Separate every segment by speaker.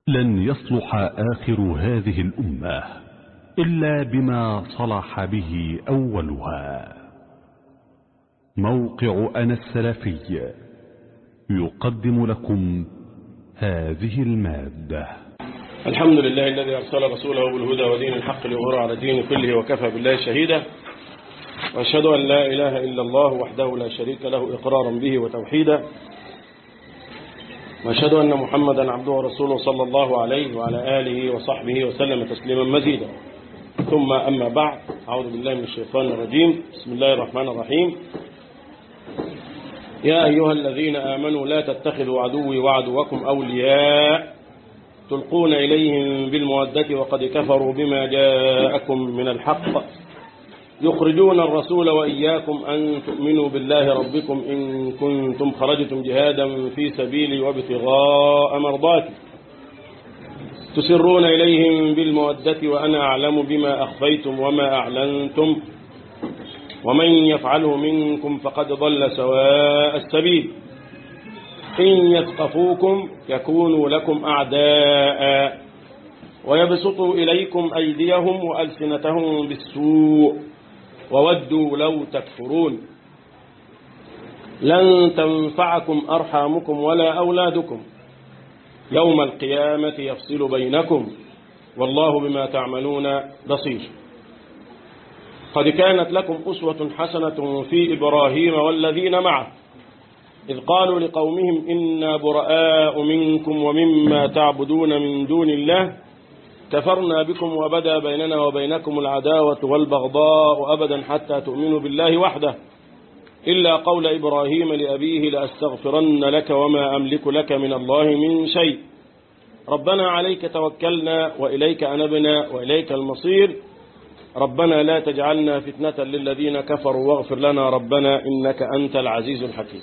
Speaker 1: لن يصلح آخر هذه الأمة إلا بما صلح به أولها موقع أنا السلفي يقدم لكم هذه المادة
Speaker 2: الحمد لله الذي أرسل رسوله بالهدى ودين الحق ليظهره على الدين كله وكفى بالله شهيدا وأشهد أن لا إله إلا الله وحده لا شريك له إقرارا به وتوحيدا وأشهد أن محمدا عبده ورسوله صلى الله عليه وعلى آله وصحبه وسلم تسليما مزيدا ثم أما بعد أعوذ بالله من الشيطان الرجيم بسم الله الرحمن الرحيم يا أيها الذين آمنوا لا تتخذوا عدوي وعدوكم أولياء تلقون إليهم بالمودة وقد كفروا بما جاءكم من الحق يخرجون الرسول وإياكم أن تؤمنوا بالله ربكم إن كنتم خرجتم جهادا في سبيلي وابتغاء مرضاتي تسرون إليهم بالمودة وأنا أعلم بما أخفيتم وما أعلنتم ومن يفعله منكم فقد ضل سواء السبيل إن يثقفوكم يكونوا لكم أعداء ويبسطوا إليكم أيديهم وألسنتهم بالسوء وودوا لو تكفرون لن تنفعكم أرحامكم ولا أولادكم يوم القيامة يفصل بينكم والله بما تعملون بصير قد كانت لكم أسوة حسنة في إبراهيم والذين معه إذ قالوا لقومهم إنا براء منكم ومما تعبدون من دون الله كفرنا بكم وبدا بيننا وبينكم العداوة والبغضاء أبدا حتى تؤمنوا بالله وحده إلا قول إبراهيم لأبيه لأستغفرن لك وما أملك لك من الله من شيء ربنا عليك توكلنا وإليك أنبنا وإليك المصير ربنا لا تجعلنا فتنة للذين كفروا واغفر لنا ربنا إنك أنت العزيز الحكيم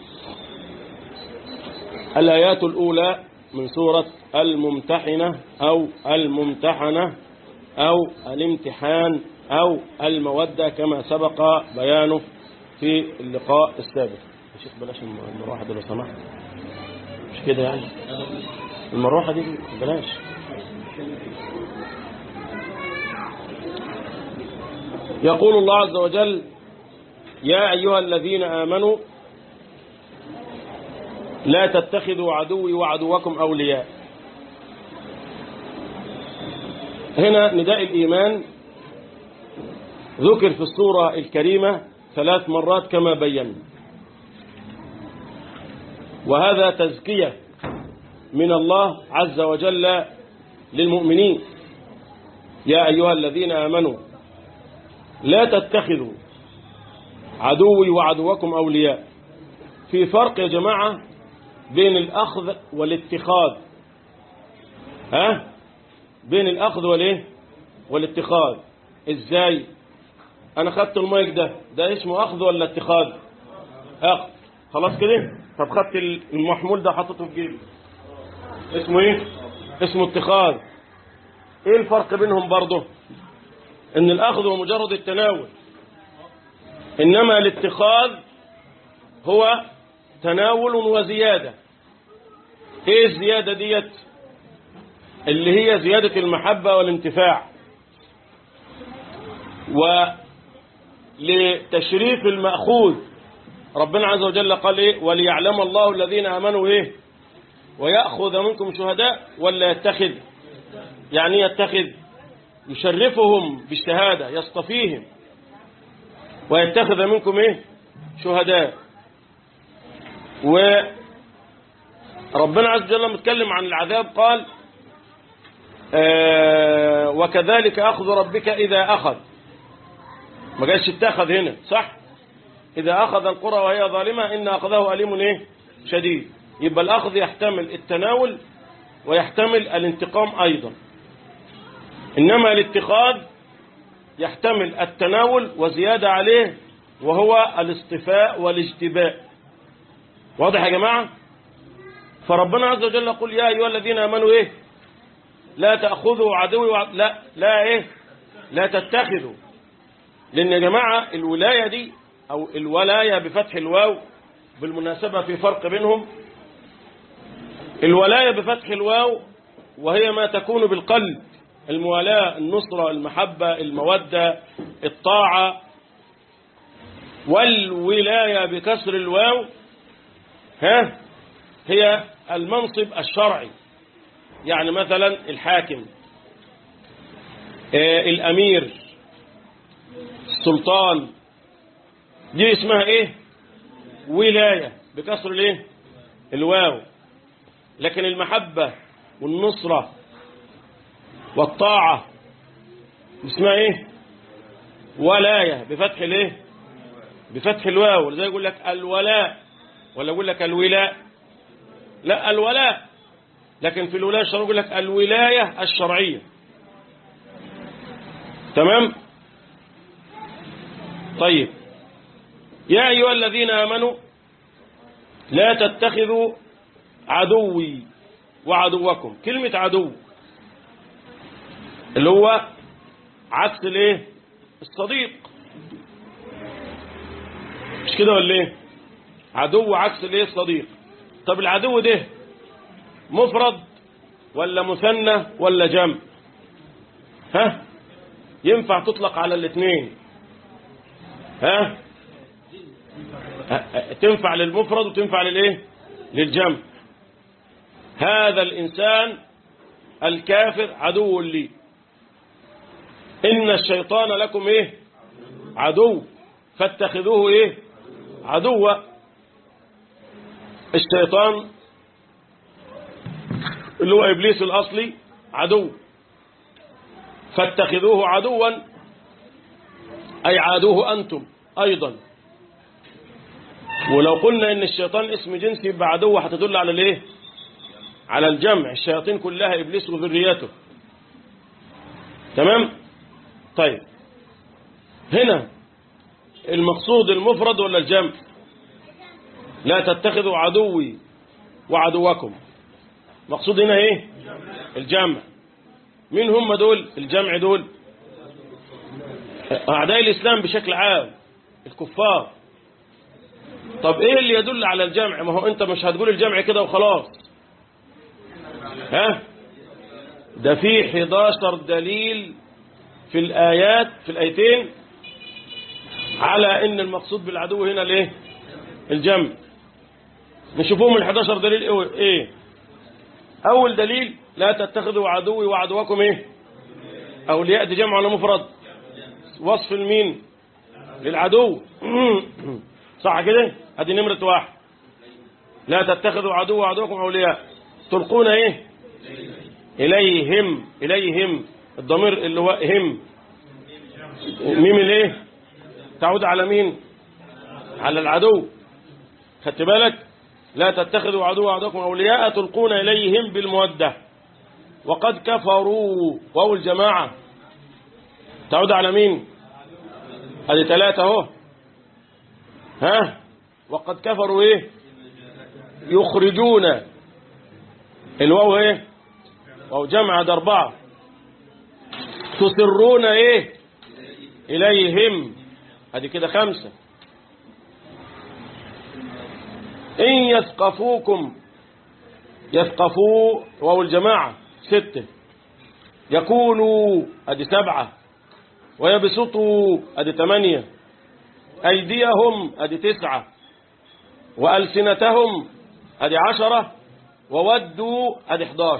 Speaker 2: الآيات الأولى من سورة الممتحنة أو الممتحنة أو الامتحان أو المودة كما سبق بيانه في اللقاء السابق شيخ بلاش المروحة دي لو سمحت مش كده يعني المروحة دي بلاش يقول الله عز وجل يا أيها الذين آمنوا لا تتخذوا عدوي وعدوكم أولياء هنا نداء الإيمان ذكر في السورة الكريمة ثلاث مرات كما بينا وهذا تزكية من الله عز وجل للمؤمنين يا أيها الذين آمنوا لا تتخذوا عدوي وعدوكم أولياء في فرق يا جماعة بين الأخذ والاتخاذ ها بين الأخذ والايه والاتخاذ ازاي انا خدت المايك ده ده اسمه أخذ ولا اتخاذ أخذ خلاص كده طب خدت المحمول ده حطيته في جيبي اسمه ايه اسمه اتخاذ ايه الفرق بينهم برضه ان الأخذ هو مجرد التناول إنما الاتخاذ هو تناول وزيادة ايه الزيادة ديت اللي هي زيادة المحبة والانتفاع ولتشريف المأخوذ ربنا عز وجل قال ايه وليعلم الله الذين امنوا ايه ويأخذ منكم شهداء ولا يتخذ يعني يتخذ يشرفهم بالشهادة يصطفيهم ويتخذ منكم ايه شهداء وربنا عز وجل متكلم عن العذاب قال آه وكذلك أخذ ربك إذا أخذ ما قالش اتخذ هنا صح إذا أخذ القرى وهي ظالمة إن أخذه أليم إيه؟ شديد يبقى الأخذ يحتمل التناول ويحتمل الانتقام أيضا إنما الاتخاذ يحتمل التناول وزيادة عليه وهو الاصطفاء والاجتباء واضح يا جماعة فربنا عز وجل يقول يا أيها الذين آمنوا إيه لا تأخذوا عدوي وعد... لا لا إيه لا تتخذوا لأن يا جماعة الولاية دي أو الولاية بفتح الواو بالمناسبة في فرق بينهم الولاية بفتح الواو وهي ما تكون بالقلب الموالاة النصرة المحبة المودة الطاعة والولاية بكسر الواو ها هي المنصب الشرعي يعني مثلا الحاكم آه الأمير السلطان دي اسمها ايه ولاية بكسر الايه الواو لكن المحبة والنصرة والطاعة اسمها ايه ولاية بفتح الايه بفتح الواو زي يقول لك الولاء ولا يقول لك الولاء لا الولاء لكن في الولاية الشرعية يقول لك الولاية الشرعية تمام طيب يا أيها الذين آمنوا لا تتخذوا عدوي وعدوكم كلمة عدو اللي هو عكس الايه الصديق مش كده ولا ايه عدو عكس الايه الصديق طب العدو ده مفرد ولا مثنى ولا جمع ها ينفع تطلق على الاثنين ها تنفع للمفرد وتنفع للايه للجمع هذا الإنسان الكافر عدو لي إن الشيطان لكم إيه عدو فاتخذوه إيه عدوا الشيطان اللي هو إبليس الأصلي عدو فاتخذوه عدوا أي عادوه أنتم أيضا ولو قلنا إن الشيطان اسم جنسي يبقى عدو هتدل على الإيه على الجمع الشياطين كلها إبليس وذريته تمام طيب هنا المقصود المفرد ولا الجمع لا تتخذوا عدوي وعدوكم مقصود هنا ايه الجمع مين هم دول الجمع دول أعداء الإسلام بشكل عام الكفار طب ايه اللي يدل على الجمع ما هو انت مش هتقول الجمع كده وخلاص ها ده في 11 دليل في الآيات في الآيتين على ان المقصود بالعدو هنا الايه الجمع نشوفهم ال 11 دليل ايه اول دليل لا تتخذوا عدوي وعدوكم ايه اولياء دي جمع ولا مفرد وصف المين للعدو صح كده ادي نمرة واحد لا تتخذوا عدو وعدوكم اولياء تلقون ايه اليهم اليهم الضمير اللي هو هم ميم الايه تعود على مين على العدو خدت بالك لا تتخذوا عدو وعدوكم اولياء تلقون اليهم بالموده وقد كفروا واو الجماعه تعود على مين ادي ثلاثه اهو ها وقد كفروا ايه يخرجون الواو ايه واو جمع ده اربعه تسرون ايه اليهم ادي كده خمسه ان يثقفوكم يثقفوا واو الجماعه سته يقولوا ادي سبعه ويبسطوا ادي ثمانيه ايديهم ادي تسعه والسنتهم ادي عشره وودوا ادي 11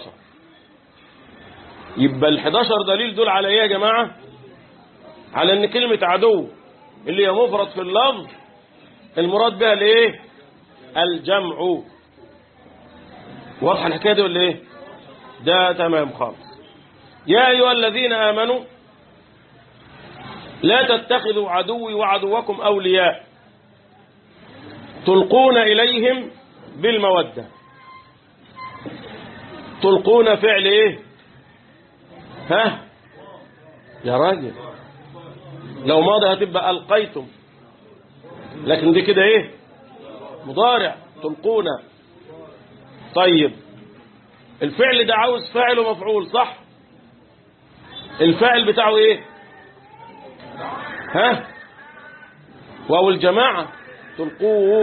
Speaker 2: يبقى ال 11 دليل دول على ايه يا جماعه على ان كلمه عدو اللي هي مفرد في اللفظ المراد بها الايه الجمع واضحه الحكايه دي ولا ايه ده تمام خالص يا ايها الذين امنوا لا تتخذوا عدوي وعدوكم اولياء تلقون اليهم بالموده تلقون فعل ايه ها يا راجل لو ماضي هتبقى القيتم لكن دي كده ايه مضارع تلقون طيب الفعل ده عاوز فاعل ومفعول صح الفاعل بتاعه ايه ها واو الجماعة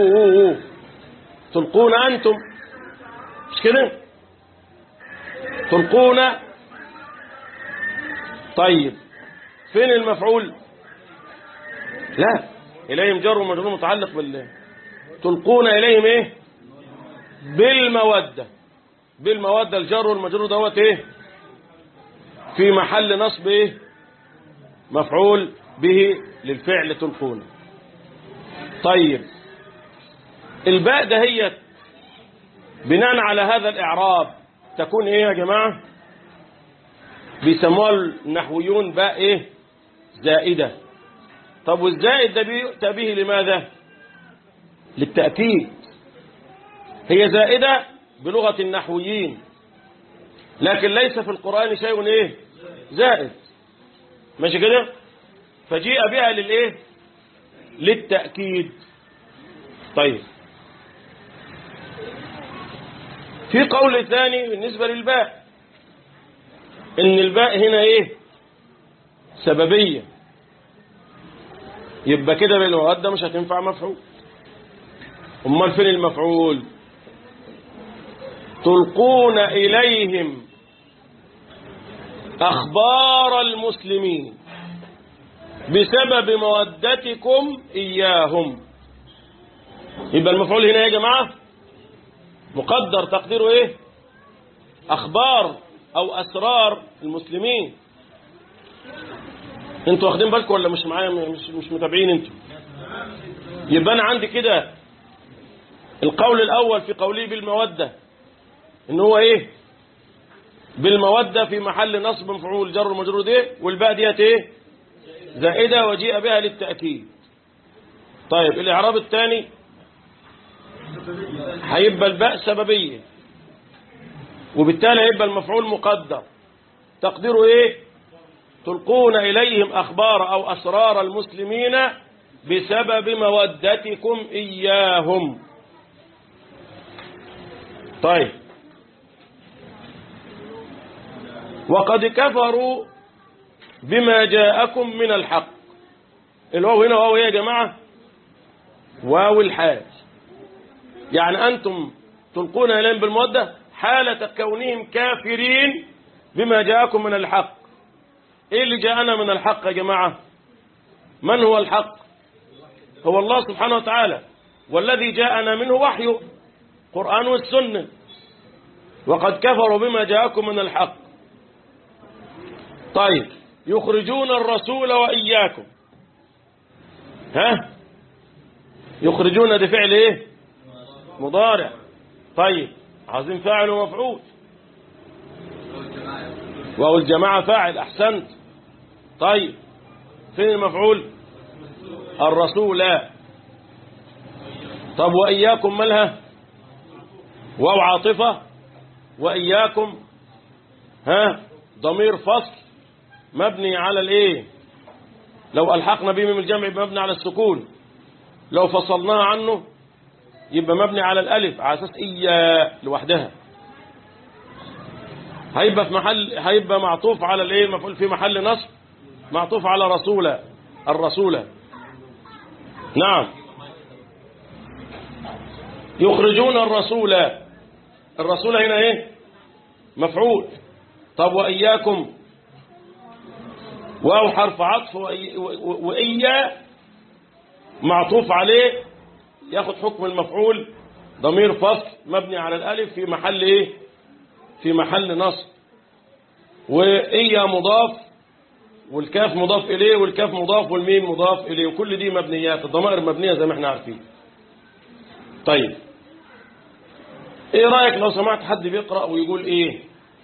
Speaker 2: تلقوه تلقون انتم مش كده تلقون طيب فين المفعول لا إليهم جر ومجرور متعلق بال تلقون إليهم إيه بالمودة بالمودة الجر والمجرور دوت إيه في محل نصب إيه مفعول به للفعل تلقون طيب الباء دهيت بناء على هذا الإعراب تكون إيه يا جماعة بيسموها النحويون باء إيه زائدة طب والزائد ده بيؤتى به لماذا للتأكيد هي زائدة بلغة النحويين لكن ليس في القرآن شيء إيه زائد ماشي كده فجيء بها للإيه للتأكيد طيب في قول ثاني بالنسبة للباء ان الباء هنا ايه سببية يبقى كده بالمؤدى مش هتنفع مفعول امال فين المفعول تلقون اليهم اخبار المسلمين بسبب مودتكم اياهم يبقى المفعول هنا يا جماعه مقدر تقديره ايه اخبار او اسرار المسلمين انتوا واخدين بالكم ولا مش معايا مش مش متابعين انتوا يبقى انا عندي كده القول الاول في قوله بالموده ان هو ايه بالموده في محل نصب مفعول جر مجرور ده والباء ديت ايه زائده وجيء بها للتاكيد طيب الاعراب الثاني هيبقى الباء سببية وبالتالي هيبقى المفعول مقدر تقديره ايه تلقون إليهم أخبار أو أسرار المسلمين بسبب مودتكم إياهم طيب وقد كفروا بما جاءكم من الحق الواو هنا واو يا جماعة واو الحال يعني أنتم تلقون إليهم بالمودة حالة كونهم كافرين بما جاءكم من الحق إيه اللي جاءنا من الحق يا جماعة من هو الحق هو الله سبحانه وتعالى والذي جاءنا منه وحيه قرآن والسنة وقد كفروا بما جاءكم من الحق طيب يخرجون الرسول وإياكم ها يخرجون ده فعل ايه مضارع طيب عظيم فاعل ومفعول وهو الجماعة فاعل أحسنت طيب فين المفعول الرسول لا طب وإياكم مالها واو عاطفة وإياكم ها ضمير فصل مبني على الايه لو ألحقنا به من الجمع يبقى مبني على السكون لو فصلناها عنه يبقى مبني على الألف على أساس إيا لوحدها هيبقى في محل هيبقى معطوف على الايه مفعول في محل نصب معطوف على رسولا الرسول نعم يخرجون الرسول الرسول هنا ايه مفعول طب وإياكم واو حرف عطف وإيا معطوف عليه ياخد حكم المفعول ضمير فصل مبني على الألف في محل ايه في محل نصب وإيا مضاف والكاف مضاف إليه والكاف مضاف والميم مضاف إليه وكل دي مبنيات الضمائر مبنية زي ما احنا عارفين طيب ايه رأيك لو سمعت حد بيقرأ ويقول ايه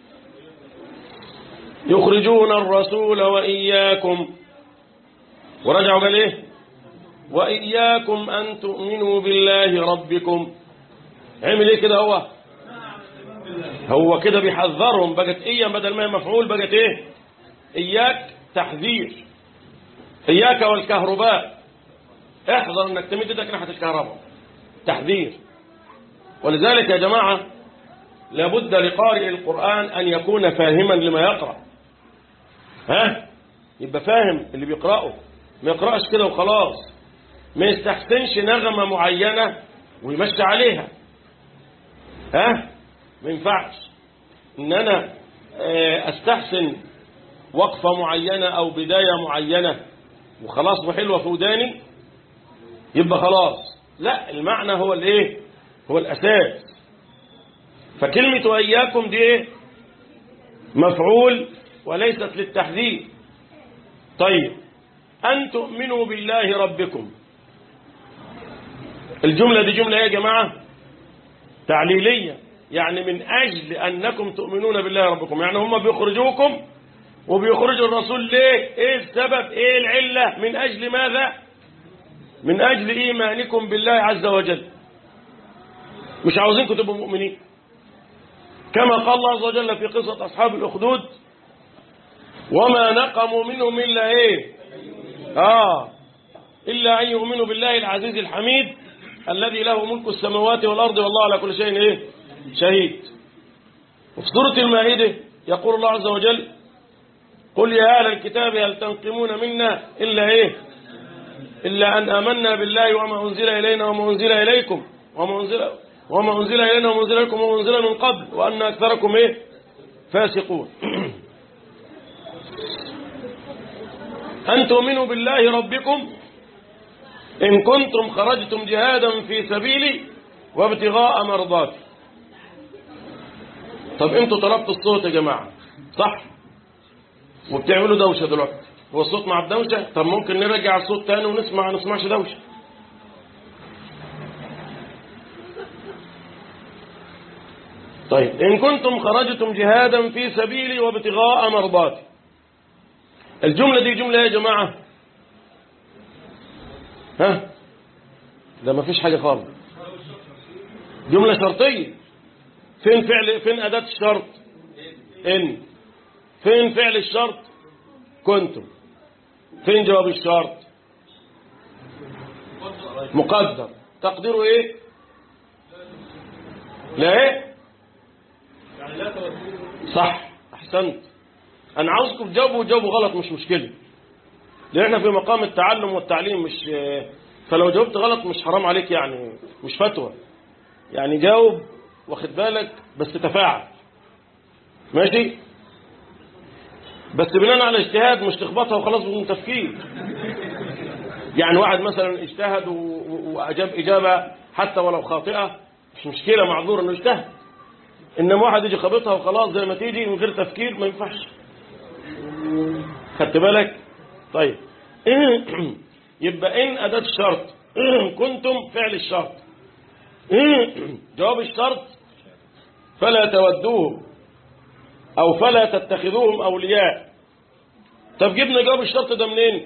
Speaker 2: يخرجون الرسول وإياكم ورجعوا قال ايه وإياكم أن تؤمنوا بالله ربكم عمل ايه كده هو هو كده بيحذرهم بقت ايه بدل ما هي مفعول بقت ايه اياك تحذير اياك والكهرباء احذر انك تمد ايدك ناحيه الكهرباء تحذير ولذلك يا جماعه لابد لقارئ القران ان يكون فاهما لما يقرا ها يبقى فاهم اللي بيقراه ما يقراش كده وخلاص ما يستحسنش نغمه معينه ويمشي عليها ها ما ينفعش ان انا آه، استحسن وقفة معينة او بداية معينة وخلاص وحلوة في وداني يبقى خلاص لا المعنى هو الايه هو الاساس فكلمة واياكم دي ايه مفعول وليست للتحذير طيب أن تؤمنوا بالله ربكم الجملة دي جملة ايه يا جماعة تعليلية يعني من أجل أنكم تؤمنون بالله ربكم يعني هم بيخرجوكم وبيخرجوا الرسول ليه ايه السبب ايه العلة من أجل ماذا من أجل إيمانكم بالله عز وجل مش عاوزينكم تبقوا مؤمنين كما قال الله عز وجل في قصة أصحاب الأخدود وما نقموا منهم إلا إيه آه إلا أن يؤمنوا بالله العزيز الحميد الذي له ملك السماوات والأرض والله على كل شيء إيه شهيد وفي سورة المائدة يقول الله عز وجل قل يا أهل الكتاب هل تنقمون منا إلا إيه إلا أن آمنا بالله وما أنزل إلينا وما أنزل إليكم وما أنزل وما أنزل إلينا وما أنزل إليكم وما أنزل من قبل وأن أكثركم إيه فاسقون أن تؤمنوا بالله ربكم إن كنتم خرجتم جهادا في سبيلي وابتغاء مرضاتي طب انتوا طلبتوا الصوت يا جماعة صح وبتعملوا دوشة دلوقتي هو الصوت مع الدوشة طب ممكن نرجع الصوت تاني ونسمع نسمعش دوشة طيب إن كنتم خرجتم جهادا في سبيلي وابتغاء مرضاتي الجملة دي جملة يا جماعة ها ده ما فيش حاجة خالص جملة شرطية فين فعل فين أداة الشرط إن فين فعل الشرط كنتم فين جواب الشرط مقدر تقديره ايه لا ايه صح احسنت انا عاوزكم تجاوبوا وتجاوبوا غلط مش مشكله لان احنا في مقام التعلم والتعليم مش فلو جاوبت غلط مش حرام عليك يعني مش فتوى يعني جاوب واخد بالك بس تفاعل ماشي بس بناء على اجتهاد مش تخبطها وخلاص بدون تفكير يعني واحد مثلا اجتهد و- و- واجاب اجابه حتى ولو خاطئه مش مشكله معذور انه اجتهد انما واحد يجي خابطها وخلاص زي ما تيجي من غير تفكير ما ينفعش خدت بالك طيب يبقى ان اداه الشرط كنتم فعل الشرط جواب الشرط فلا تودوهم او فلا تتخذوهم اولياء طب جبنا جواب الشرط ده منين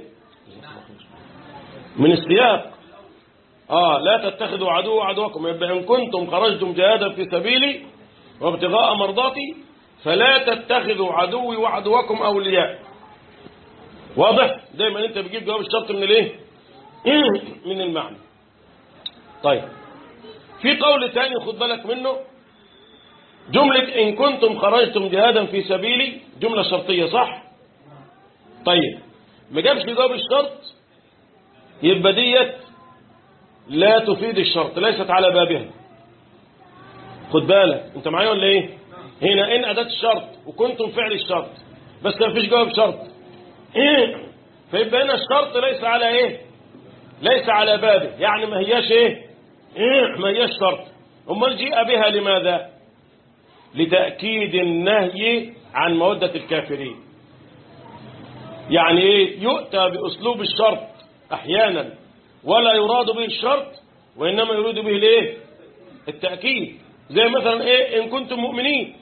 Speaker 2: من السياق اه لا تتخذوا عدو عدوكم يبقى ان كنتم خرجتم جهادا في سبيلي وابتغاء مرضاتي فلا تتخذوا عدوي وعدوكم اولياء واضح دايما انت بتجيب جواب الشرط من الايه من المعنى طيب في قول تاني خد بالك منه جملة إن كنتم خرجتم جهادا في سبيلي جملة شرطية صح طيب ما جابش جواب الشرط يبقى ديت لا تفيد الشرط ليست على بابها خد بالك انت معايا ولا ايه هنا ان اداه الشرط وكنتم فعل الشرط بس ما فيش جواب شرط إيه؟ فيبقى هنا الشرط ليس على ايه ليس على بابه يعني ما هياش ايه, إيه؟ ما هياش شرط امال جيء بها لماذا لتاكيد النهي عن موده الكافرين يعني ايه يؤتى باسلوب الشرط احيانا ولا يراد به الشرط وانما يريد به الايه التاكيد زي مثلا ايه ان كنتم مؤمنين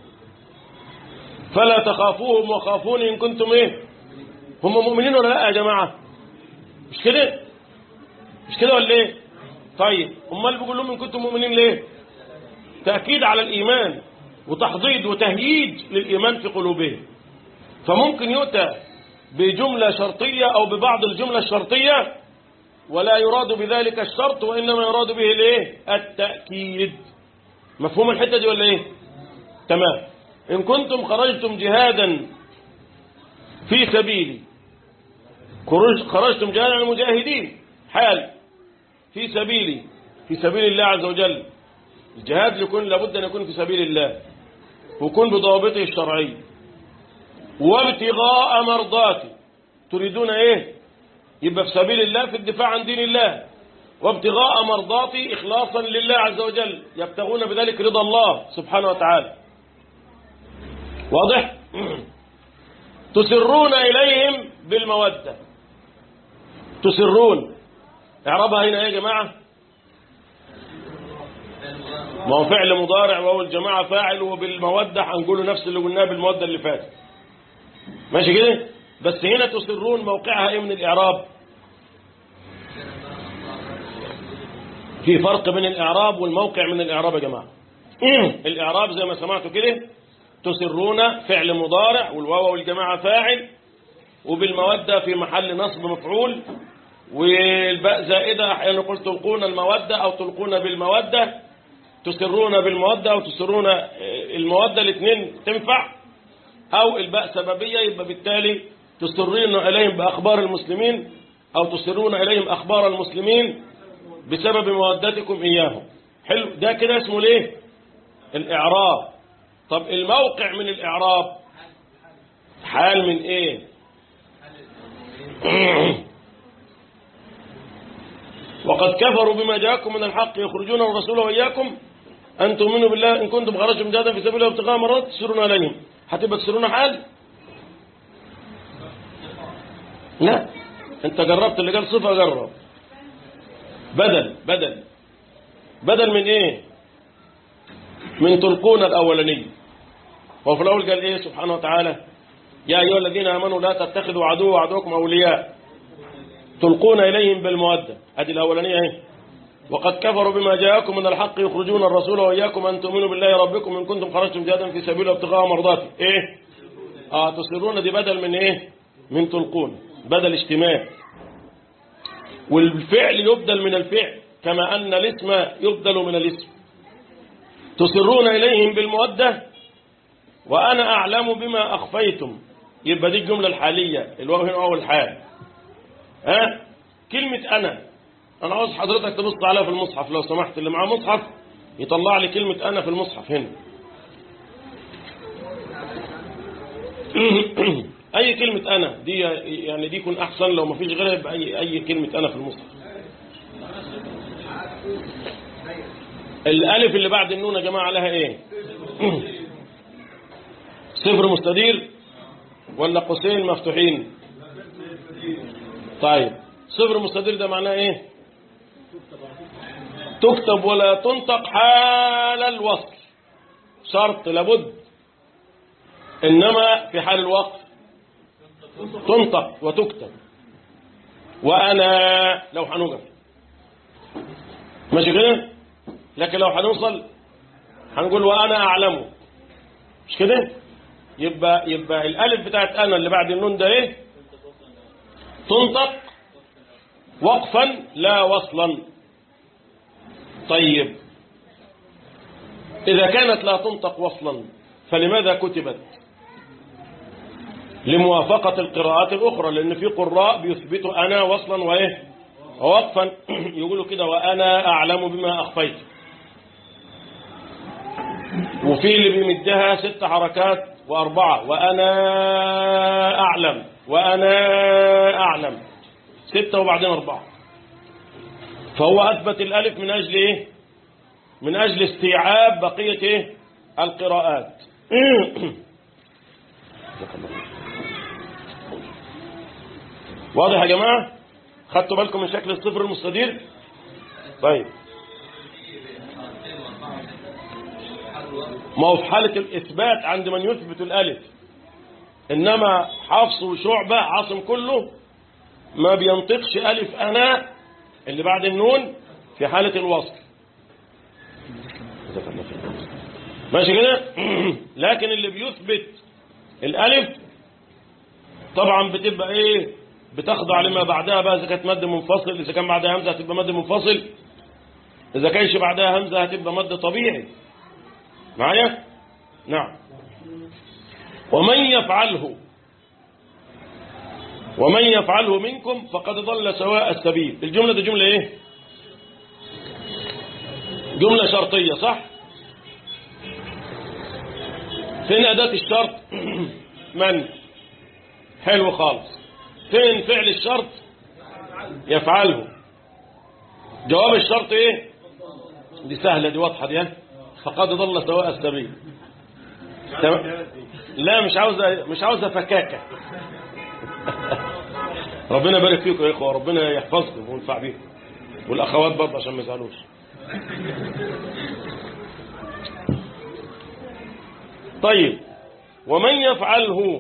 Speaker 2: فلا تخافوهم وخافوني ان كنتم ايه هم مؤمنين ولا لا يا جماعه مش كده مش كده ولا ايه طيب امال بيقول لهم ان كنتم مؤمنين ليه تاكيد على الايمان وتحضيض وتهييج للايمان في قلوبهم فممكن يؤتى بجمله شرطيه او ببعض الجمله الشرطيه ولا يراد بذلك الشرط وانما يراد به الايه التاكيد مفهوم الحته دي ولا ايه تمام ان كنتم خرجتم جهادا في سبيلي خرج خرجتم جهادا المجاهدين حال في سبيلي في سبيل الله عز وجل الجهاد يكون لابد ان يكون في سبيل الله وكن بضوابطه الشرعية وابتغاء مرضاتي تريدون ايه يبقى في سبيل الله في الدفاع عن دين الله وابتغاء مرضاتي إخلاصا لله عز وجل يبتغون بذلك رضا الله سبحانه وتعالى واضح تسرون إليهم بالمودة تسرون اعربها هنا يا جماعة ما هو فعل مضارع وهو الجماعة فاعل وبالمودة هنقوله نفس اللي قلناه بالمودة اللي فاتت ماشي كده بس هنا تسرون موقعها ايه من الإعراب في فرق بين الإعراب والموقع من الإعراب يا جماعة الإعراب زي ما سمعتوا كده تسرون فعل مضارع والواو والجماعة فاعل وبالمودة في محل نصب مفعول والباء زائدة أحيانا نقول تلقون المودة أو تلقون بالمودة تسرون بالمودة أو تسرون المودة الاثنين تنفع أو الباء سببية يبقى بالتالي تسرون إليهم بأخبار المسلمين أو تسرون إليهم أخبار المسلمين بسبب مودتكم إياهم حلو ده كده اسمه ليه الإعراب طب الموقع من الإعراب حال من إيه وقد كفروا بما جاءكم من الحق يخرجون الرسول وإياكم أن تؤمنوا بالله إن كنتم خرجتم جهادا في سبيل الله ابتغاء مرات تسرون عليهم هتبقى تسرون حال لا انت جربت اللي قال صفة جرب بدل بدل بدل من ايه من تلقون الاولاني وفي الاول قال ايه سبحانه وتعالى يا ايها الذين امنوا لا تتخذوا عدو وعدوكم اولياء تلقون اليهم بالموده ادي الاولانيه اهي وقد كفروا بما جاءكم من الحق يخرجون الرسول واياكم ان تؤمنوا بالله ربكم ان كنتم خرجتم جهادا في سبيل ابتغاء مرضاته ايه اه تصرون دي بدل من ايه من تلقون بدل اجتماع والفعل يبدل من الفعل كما أن الاسم يبدل من الاسم تسرون إليهم بالمودة وأنا أعلم بما أخفيتم يبقى دي الجملة الحالية الواو هنا أول حال ها كلمة أنا أنا عاوز حضرتك تبص عليها في المصحف لو سمحت اللي معاه مصحف يطلع لي كلمة أنا في المصحف هنا أي كلمة أنا دي يعني دي يكون أحسن لو ما فيش غيرها يبقى أي أي كلمة أنا في المصحف الألف اللي بعد النون يا جماعة لها إيه صفر مستدير ولا قوسين مفتوحين طيب صفر مستدير ده معناه إيه تكتب ولا تنطق حال الوصل شرط لابد إنما في حال الوقف تنطق وتكتب وأنا لو هنوقف ماشي كده لكن لو هنوصل هنقول وأنا أعلمه مش كده يبقى يبقى الألف بتاعت أنا اللي بعد النون ده إيه تنطق وقفا لا وصلا طيب إذا كانت لا تنطق وصلا فلماذا كتبت لموافقة القراءات الأخرى لأن في قراء بيثبتوا أنا وصلا وإيه ووقفا يقولوا كده وأنا أعلم بما أخفيت وفي اللي بيمدها ست حركات وأربعة وأنا أعلم وأنا أعلم ستة وبعدين أربعة فهو أثبت الألف من أجل إيه من أجل استيعاب بقية إيه القراءات واضح يا جماعة خدتوا بالكم من شكل الصفر المستدير طيب ما هو في حالة الإثبات عند من يثبت الألف إنما حفص وشعبة عاصم كله ما بينطقش ألف أنا اللي بعد النون في حالة الوصل ماشي كده لكن اللي بيثبت الألف طبعا بتبقى ايه بتخضع لما بعدها بقى إذا كانت مد منفصل إذا كان بعدها همزة هتبقى مد منفصل إذا كانش بعدها همزة هتبقى مد طبيعي معايا نعم ومن يفعله ومن يفعله منكم فقد ضل سواء السبيل الجملة دي جملة ايه جملة شرطية صح فين أداة الشرط من حلو خالص فين فعل الشرط يفعله جواب الشرط ايه دي سهلة دي واضحة دي ها؟ فقد ضل سواء السبيل تمام؟ لا مش عاوزة مش عاوزة فكاكة ربنا يبارك فيكم يا اخوة ربنا يحفظكم وينفع بيكم والاخوات برضه عشان ما يزعلوش طيب ومن يفعله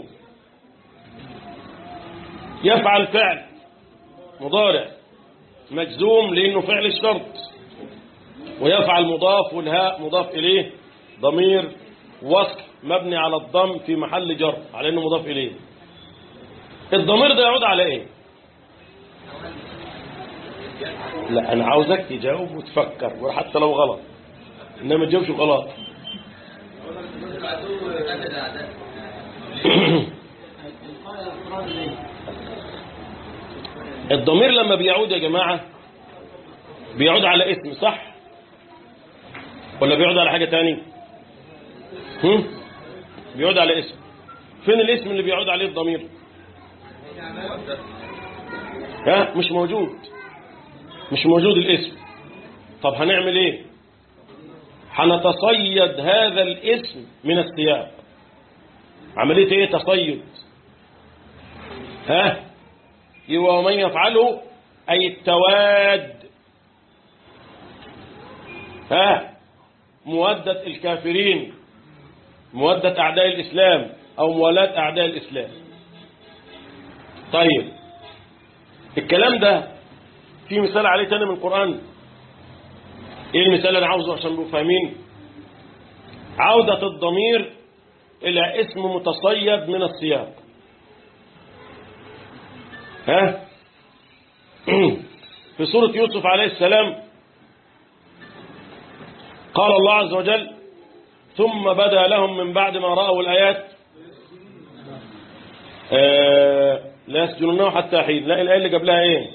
Speaker 2: يفعل فعل مضارع مجزوم لانه فعل الشرط ويفعل مضاف والهاء مضاف اليه ضمير وصل مبني على الضم في محل جر على انه مضاف اليه الضمير ده يعود على ايه لا انا عاوزك تجاوب وتفكر وحتى لو غلط انما ما تجاوبش غلط الضمير لما بيعود يا جماعة بيعود على اسم صح ولا بيعود على حاجة تاني هم؟ بيعود على اسم فين الاسم اللي بيعود عليه الضمير ها مش موجود مش موجود الاسم طب هنعمل ايه هنتصيد هذا الاسم من السياق عملية ايه تصيد ها يبقى ومن يفعله أي التواد ها مودة الكافرين مودة أعداء الإسلام أو موالاة أعداء الإسلام طيب الكلام ده في مثال عليه تاني من القرآن ايه المثال اللي انا عاوزه عشان نبقوا فاهمين عودة الضمير إلى اسم متصيد من السياق ها في سورة يوسف عليه السلام قال الله عز وجل ثم بدا لهم من بعد ما رأوا الآيات آه لا يسجنونه حتى حين لا الآية اللي قبلها ايه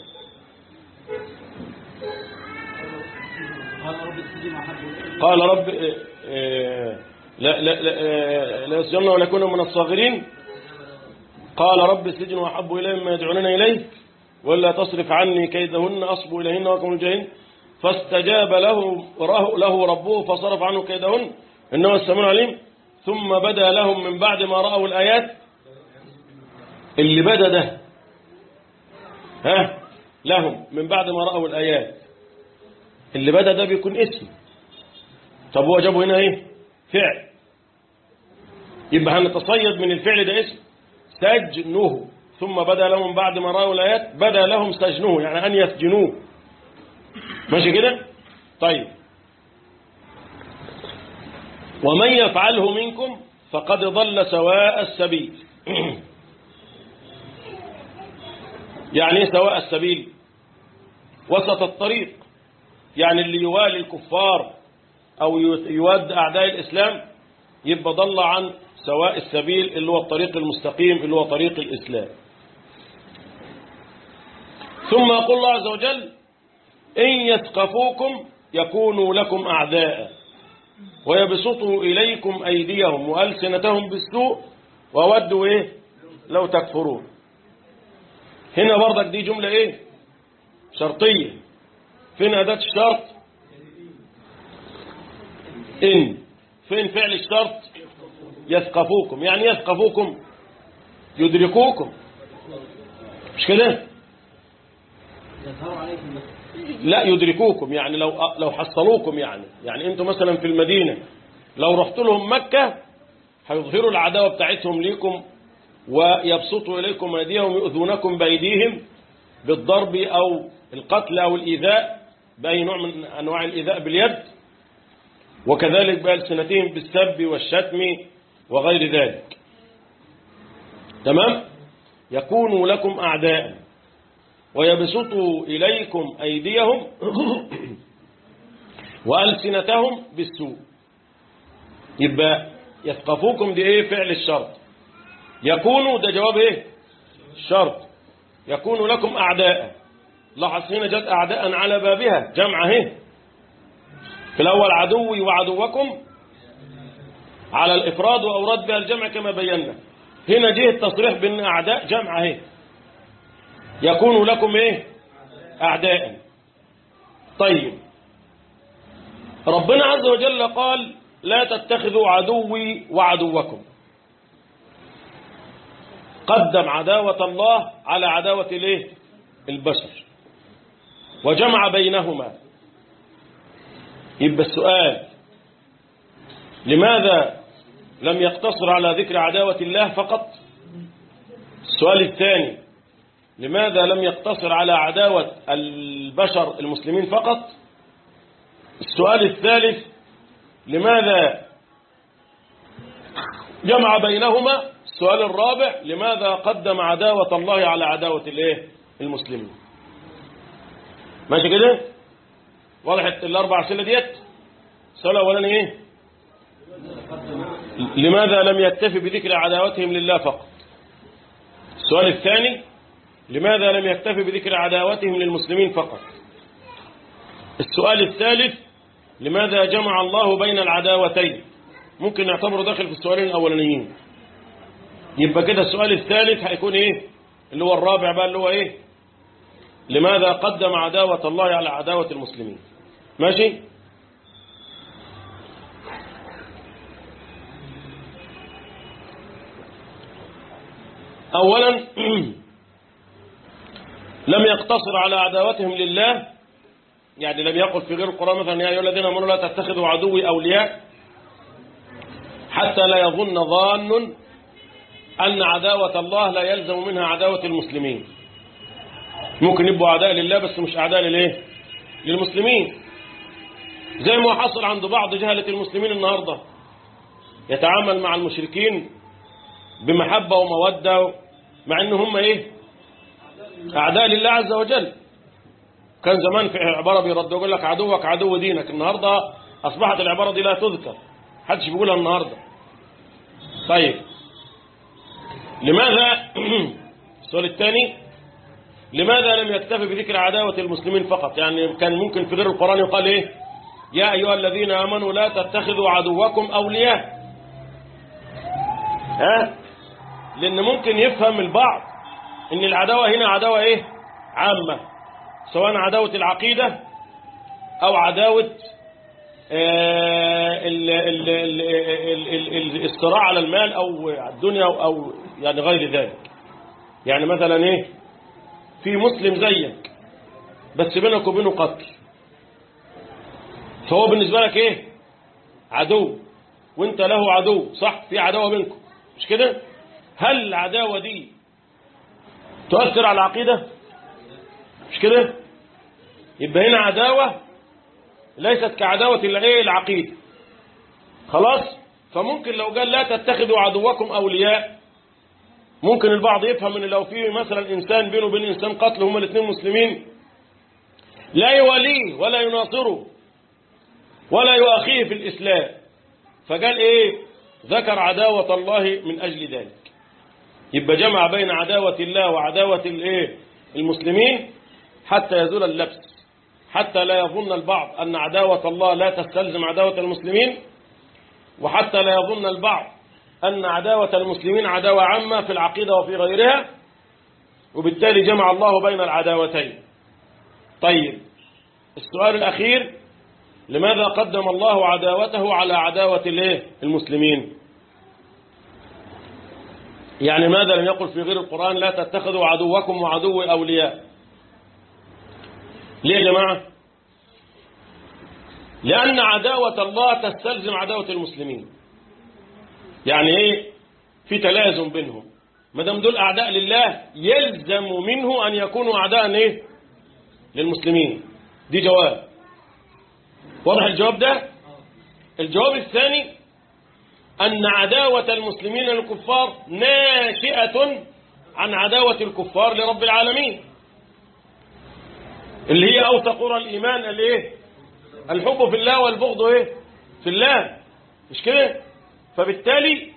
Speaker 2: قال رب آه آه لا لا لا, آه لا يسجنونه ولكن من الصاغرين قال رب السجن وأحب إلي مما يدعوننا إليه ولا تصرف عني كيدهن أصب إليهن وكم الجهن فاستجاب له له ربه فصرف عنه كيدهن إنه السميع العليم ثم بدا لهم من بعد ما رأوا الآيات اللي بدا ده ها لهم من بعد ما رأوا الآيات اللي بدا ده بيكون اسم طب هو جابه هنا ايه فعل يبقى هنتصيد من الفعل ده اسم سجنه ثم بدا لهم بعد ما رأوا الآيات بدا لهم سجنه يعني أن يسجنوه ماشي كده طيب ومن يفعله منكم فقد ضل سواء السبيل يعني ايه سواء السبيل وسط الطريق يعني اللي يوالي الكفار أو يواد أعداء الإسلام يبقى ضل عن سواء السبيل اللي هو الطريق المستقيم اللي هو طريق الإسلام ثم يقول الله عز وجل إن يثقفوكم يكونوا لكم أعداء ويبسطوا إليكم أيديهم وألسنتهم بالسوء وودوا إيه لو تكفرون هنا برضك دي جملة إيه شرطية فين أداة الشرط إن فين فعل الشرط يثقفوكم يعني يثقفوكم يدركوكم مش كده لا يدركوكم يعني لو لو حصلوكم يعني يعني انتم مثلا في المدينة لو رحت لهم مكة هيظهروا العداوة بتاعتهم ليكم ويبسطوا إليكم أيديهم يؤذونكم بأيديهم بالضرب أو القتل أو الإيذاء بأي نوع من أنواع الإيذاء باليد وكذلك بألسنتهم بالسب والشتم وغير ذلك تمام يكونوا لكم أعداء ويبسطوا إليكم أيديهم وألسنتهم بالسوء يبقى يثقفوكم دي ايه فعل الشرط يكونوا ده جواب ايه الشرط يكون لكم أعداء لاحظ هنا جت أعداء على بابها جمع اهي في الأول عدوي وعدوكم على الإفراد وأوراد بها الجمع كما بينا هنا جه التصريح بأن أعداء جمع اهي يكون لكم إيه أعداء طيب ربنا عز وجل قال لا تتخذوا عدوي وعدوكم قدم عداوة الله على عداوة الايه البشر وجمع بينهما يبقى السؤال لماذا لم يقتصر على ذكر عداوة الله فقط السؤال الثاني لماذا لم يقتصر على عداوة البشر المسلمين فقط السؤال الثالث لماذا جمع بينهما السؤال الرابع لماذا قدم عداوة الله على عداوة الايه المسلمين ماشي كده وضحت الاربع اسئله ديت السؤال الاولاني ايه لماذا لم يكتفي بذكر عداوتهم لله فقط السؤال الثاني لماذا لم يكتفي بذكر عداوتهم للمسلمين فقط السؤال الثالث لماذا جمع الله بين العداوتين ممكن نعتبره داخل في السؤالين الأولانيين يبقى كده السؤال الثالث هيكون ايه اللي هو الرابع بقى اللي هو ايه لماذا قدم عداوة الله على عداوة المسلمين ماشي أولا لم يقتصر على عداوتهم لله يعني لم يقل في غير القرآن مثلا يا أيها الذين آمنوا لا تتخذوا عدوي أولياء حتى لا يظن ظان أن عداوة الله لا يلزم منها عداوة المسلمين ممكن يبقوا أعداء لله بس مش أعداء للإيه للمسلمين زي ما حصل عند بعض جهلة المسلمين النهاردة يتعامل مع المشركين بمحبة ومودة مع ان هم ايه اعداء لله عز وجل كان زمان في عبارة بيرد يقول لك عدوك عدو دينك النهاردة اصبحت العبارة دي لا تذكر حدش بيقولها النهاردة طيب لماذا السؤال الثاني لماذا لم يكتفي بذكر عداوة المسلمين فقط يعني كان ممكن في غير القرآن يقال ايه يا ايها الذين امنوا لا تتخذوا عدوكم اولياء ها لان ممكن يفهم البعض ان العداوة هنا عداوة ايه عامة سواء عداوة العقيدة او عداوة آه ال ال ال ال ال الصراع على المال او الدنيا او يعني غير ذلك يعني مثلا ايه في مسلم زيك بس بينك وبينه قتل فهو بالنسبة لك ايه عدو وانت له عدو صح في عداوة بينكم مش كده هل العداوة دي تؤثر على العقيدة مش كده يبقى هنا عداوة ليست كعداوة الايه العقيدة خلاص فممكن لو قال لا تتخذوا عدوكم أولياء ممكن البعض يفهم ان لو في مثلا انسان بينه وبين انسان قتل هما الاثنين مسلمين لا يواليه ولا يناصره ولا يؤخيه في الاسلام فقال ايه ذكر عداوة الله من اجل ذلك يبقى جمع بين عداوة الله وعداوة الايه المسلمين حتى يزول اللبس حتى لا يظن البعض ان عداوة الله لا تستلزم عداوة المسلمين وحتى لا يظن البعض أن عداوة المسلمين عداوة عامة في العقيدة وفي غيرها وبالتالي جمع الله بين العداوتين طيب السؤال الأخير لماذا قدم الله عداوته على عداوة الايه المسلمين يعني ماذا لم يقل في غير القرآن لا تتخذوا عدوكم وعدو أولياء ليه يا جماعة لأن عداوة الله تستلزم عداوة المسلمين يعني ايه في تلازم بينهم ما دام دول اعداء لله يلزم منه ان يكونوا اعداء ايه للمسلمين دي جواب واضح الجواب ده الجواب الثاني ان عداوة المسلمين للكفار ناشئة عن عداوة الكفار لرب العالمين اللي هي اوثق قرى الايمان الايه الحب في الله والبغض ايه في الله مش كده فبالتالي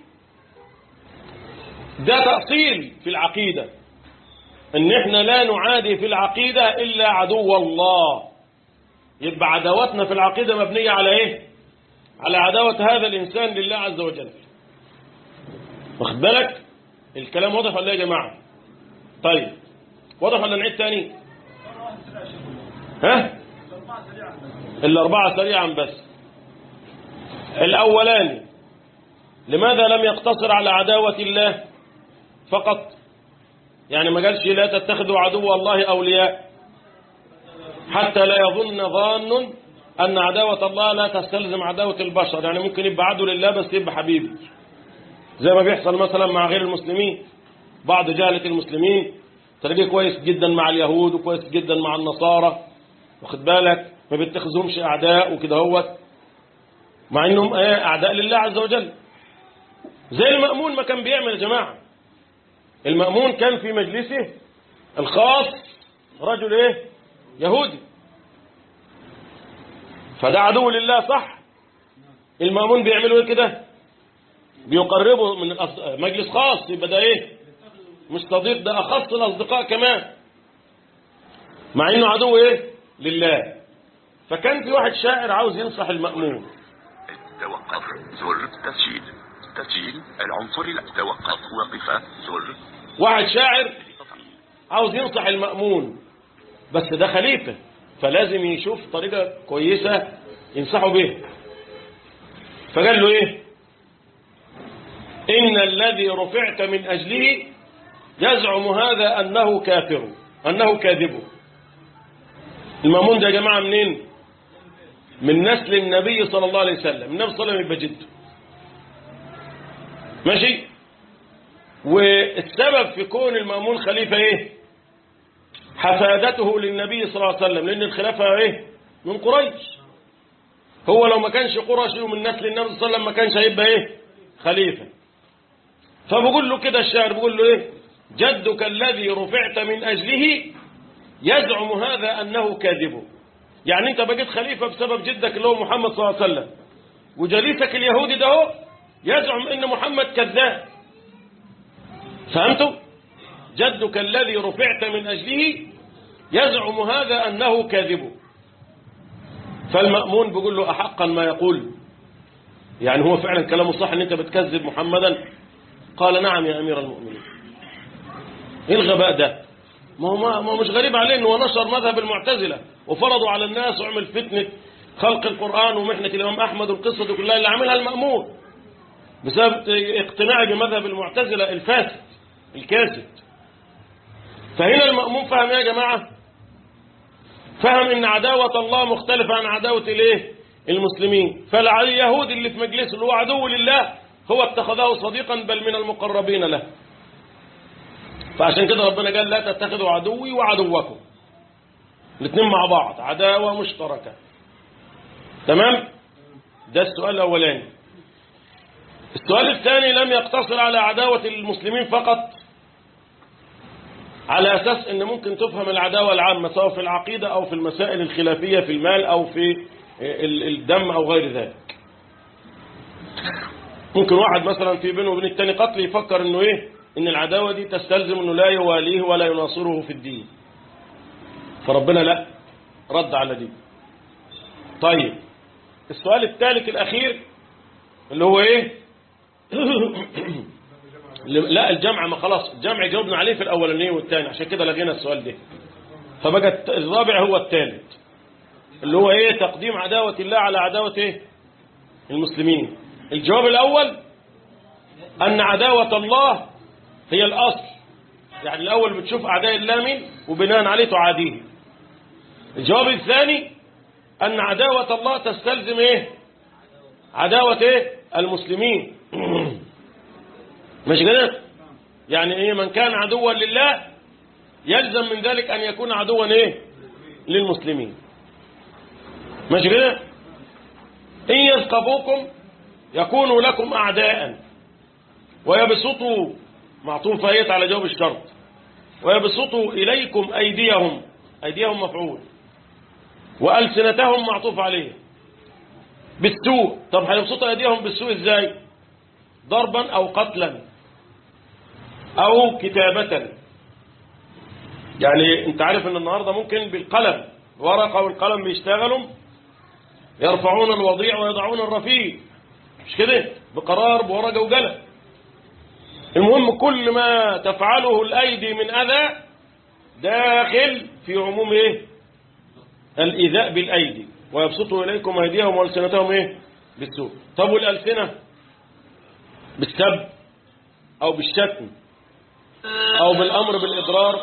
Speaker 2: ده تأصيل في العقيدة ان احنا لا نعادي في العقيدة الا عدو الله يبقى عداوتنا في العقيدة مبنية على ايه على عداوة هذا الإنسان لله عز وجل واخد بالك الكلام واضح ولا إيه يا جماعة طيب واضح ولا نعيد تاني ها الأربعة سريعا بس الأولاني لماذا لم يقتصر على عداوة الله فقط يعني ما قالش لا تتخذوا عدو الله أولياء حتى لا يظن ظان أن عداوة الله لا تستلزم عداوة البشر يعني ممكن يبقى عدو لله بس يبقى حبيبي زي ما بيحصل مثلا مع غير المسلمين بعض جهلة المسلمين تلاقيه كويس جدا مع اليهود وكويس جدا مع النصارى واخد بالك ما بيتخذهمش أعداء وكده هوت مع انهم ايه اعداء لله عز وجل زي المأمون ما كان بيعمل يا جماعة المأمون كان في مجلسه الخاص رجل ايه يهودي فده عدو لله صح المأمون بيعملوا ايه كده بيقربوا من الأص... مجلس خاص يبقى ده ايه مش صديق ده اخص الاصدقاء كمان مع انه عدو ايه لله فكان في واحد شاعر عاوز ينصح المأمون
Speaker 3: توقف زر تسجيل تسجيل العنصر لا توقف وقف زر
Speaker 2: واحد شاعر عاوز ينصح المأمون بس ده خليفة فلازم يشوف طريقة كويسة ينصحه بيها فقال له ايه إن الذي رفعت من أجله يزعم هذا أنه كافر أنه كاذب المأمون ده يا جماعة منين من نسل النبي صلى الله عليه وسلم النبي صلى الله عليه وسلم يبقى جده ماشي والسبب في كون المأمون خليفة ايه حفادته للنبي صلى الله عليه وسلم لأن الخلافة ايه من قريش هو لو ما كانش قرشي ومن نسل النبي صلى الله عليه وسلم ما كانش هيبقى ايه خليفة فبقول له كده الشاعر بيقول له ايه جدك الذي رفعت من أجله يزعم هذا أنه كاذب يعني انت بقيت خليفة بسبب جدك اللي هو محمد صلى الله عليه وسلم وجليسك اليهودي ده هو يزعم ان محمد كذاب فهمتوا جدك الذي رفعت من أجله يزعم هذا أنه كاذب فالمأمون بيقول له أحقا ما يقول يعني هو فعلا كلامه صح ان انت بتكذب محمدا قال نعم يا أمير المؤمنين ايه الغباء ده ما هو ما هو مش غريب عليه انه نشر مذهب المعتزلة وفرضوا على الناس وعمل فتنة خلق القرآن ومحنة الإمام أحمد والقصة دي كلها اللي عملها المأمون بسبب اقتناعه بمذهب المعتزلة الفاسد الكاسد فهنا المأمون فهم يا جماعة فهم ان عداوة الله مختلفة عن عداوة الايه المسلمين فاليهود اللي في مجلسه اللي هو عدو لله هو اتخذه صديقا بل من المقربين له فعشان كده ربنا قال لا تتخذوا عدوي وعدوكم الاثنين مع بعض عداوة مشتركة تمام ده السؤال الأولاني السؤال الثاني لم يقتصر على عداوة المسلمين فقط على أساس أن ممكن تفهم العداوة العامة سواء في العقيدة أو في المسائل الخلافية في المال أو في الدم أو غير ذلك ممكن واحد مثلا في بينه وبين التاني قتل يفكر أنه إيه إن العداوة دي تستلزم أنه لا يواليه ولا يناصره في الدين فربنا لا رد على دي طيب السؤال الثالث الأخير اللي هو إيه لا الجمع ما خلاص الجمع جاوبنا عليه في الأولانية والثاني عشان كده لغينا السؤال ده فبقى الرابع هو الثالث اللي هو ايه تقديم عداوة الله على عداوة ايه المسلمين الجواب الأول أن عداوة الله هي الأصل يعني الأول بتشوف أعداء الله مين وبناء عليه تعاديه الجواب الثاني أن عداوة الله تستلزم ايه عداوة ايه المسلمين مش كده يعني ايه من كان عدوا لله يلزم من ذلك ان يكون عدوا ايه للمسلمين مش كده ان يثقفوكم يكونوا لكم اعداء ويبسطوا معطوف فايت على جواب الشرط ويبسطوا اليكم ايديهم ايديهم مفعول والسنتهم معطوف عليه بالسوء طب هيبسطوا ايديهم بالسوء ازاي ضربا او قتلا او كتابة يعني انت عارف ان النهاردة ممكن بالقلم ورقة والقلم بيشتغلوا يرفعون الوضيع ويضعون الرفيع مش كده بقرار بورقة وقلم المهم كل ما تفعله الأيدي من أذى داخل في عموم إيه الإيذاء بالأيدي ويبسطوا إليكم أيديهم وألسنتهم إيه بالسوء طب والألسنة بالسب أو بالشتم أو بالأمر بالإضرار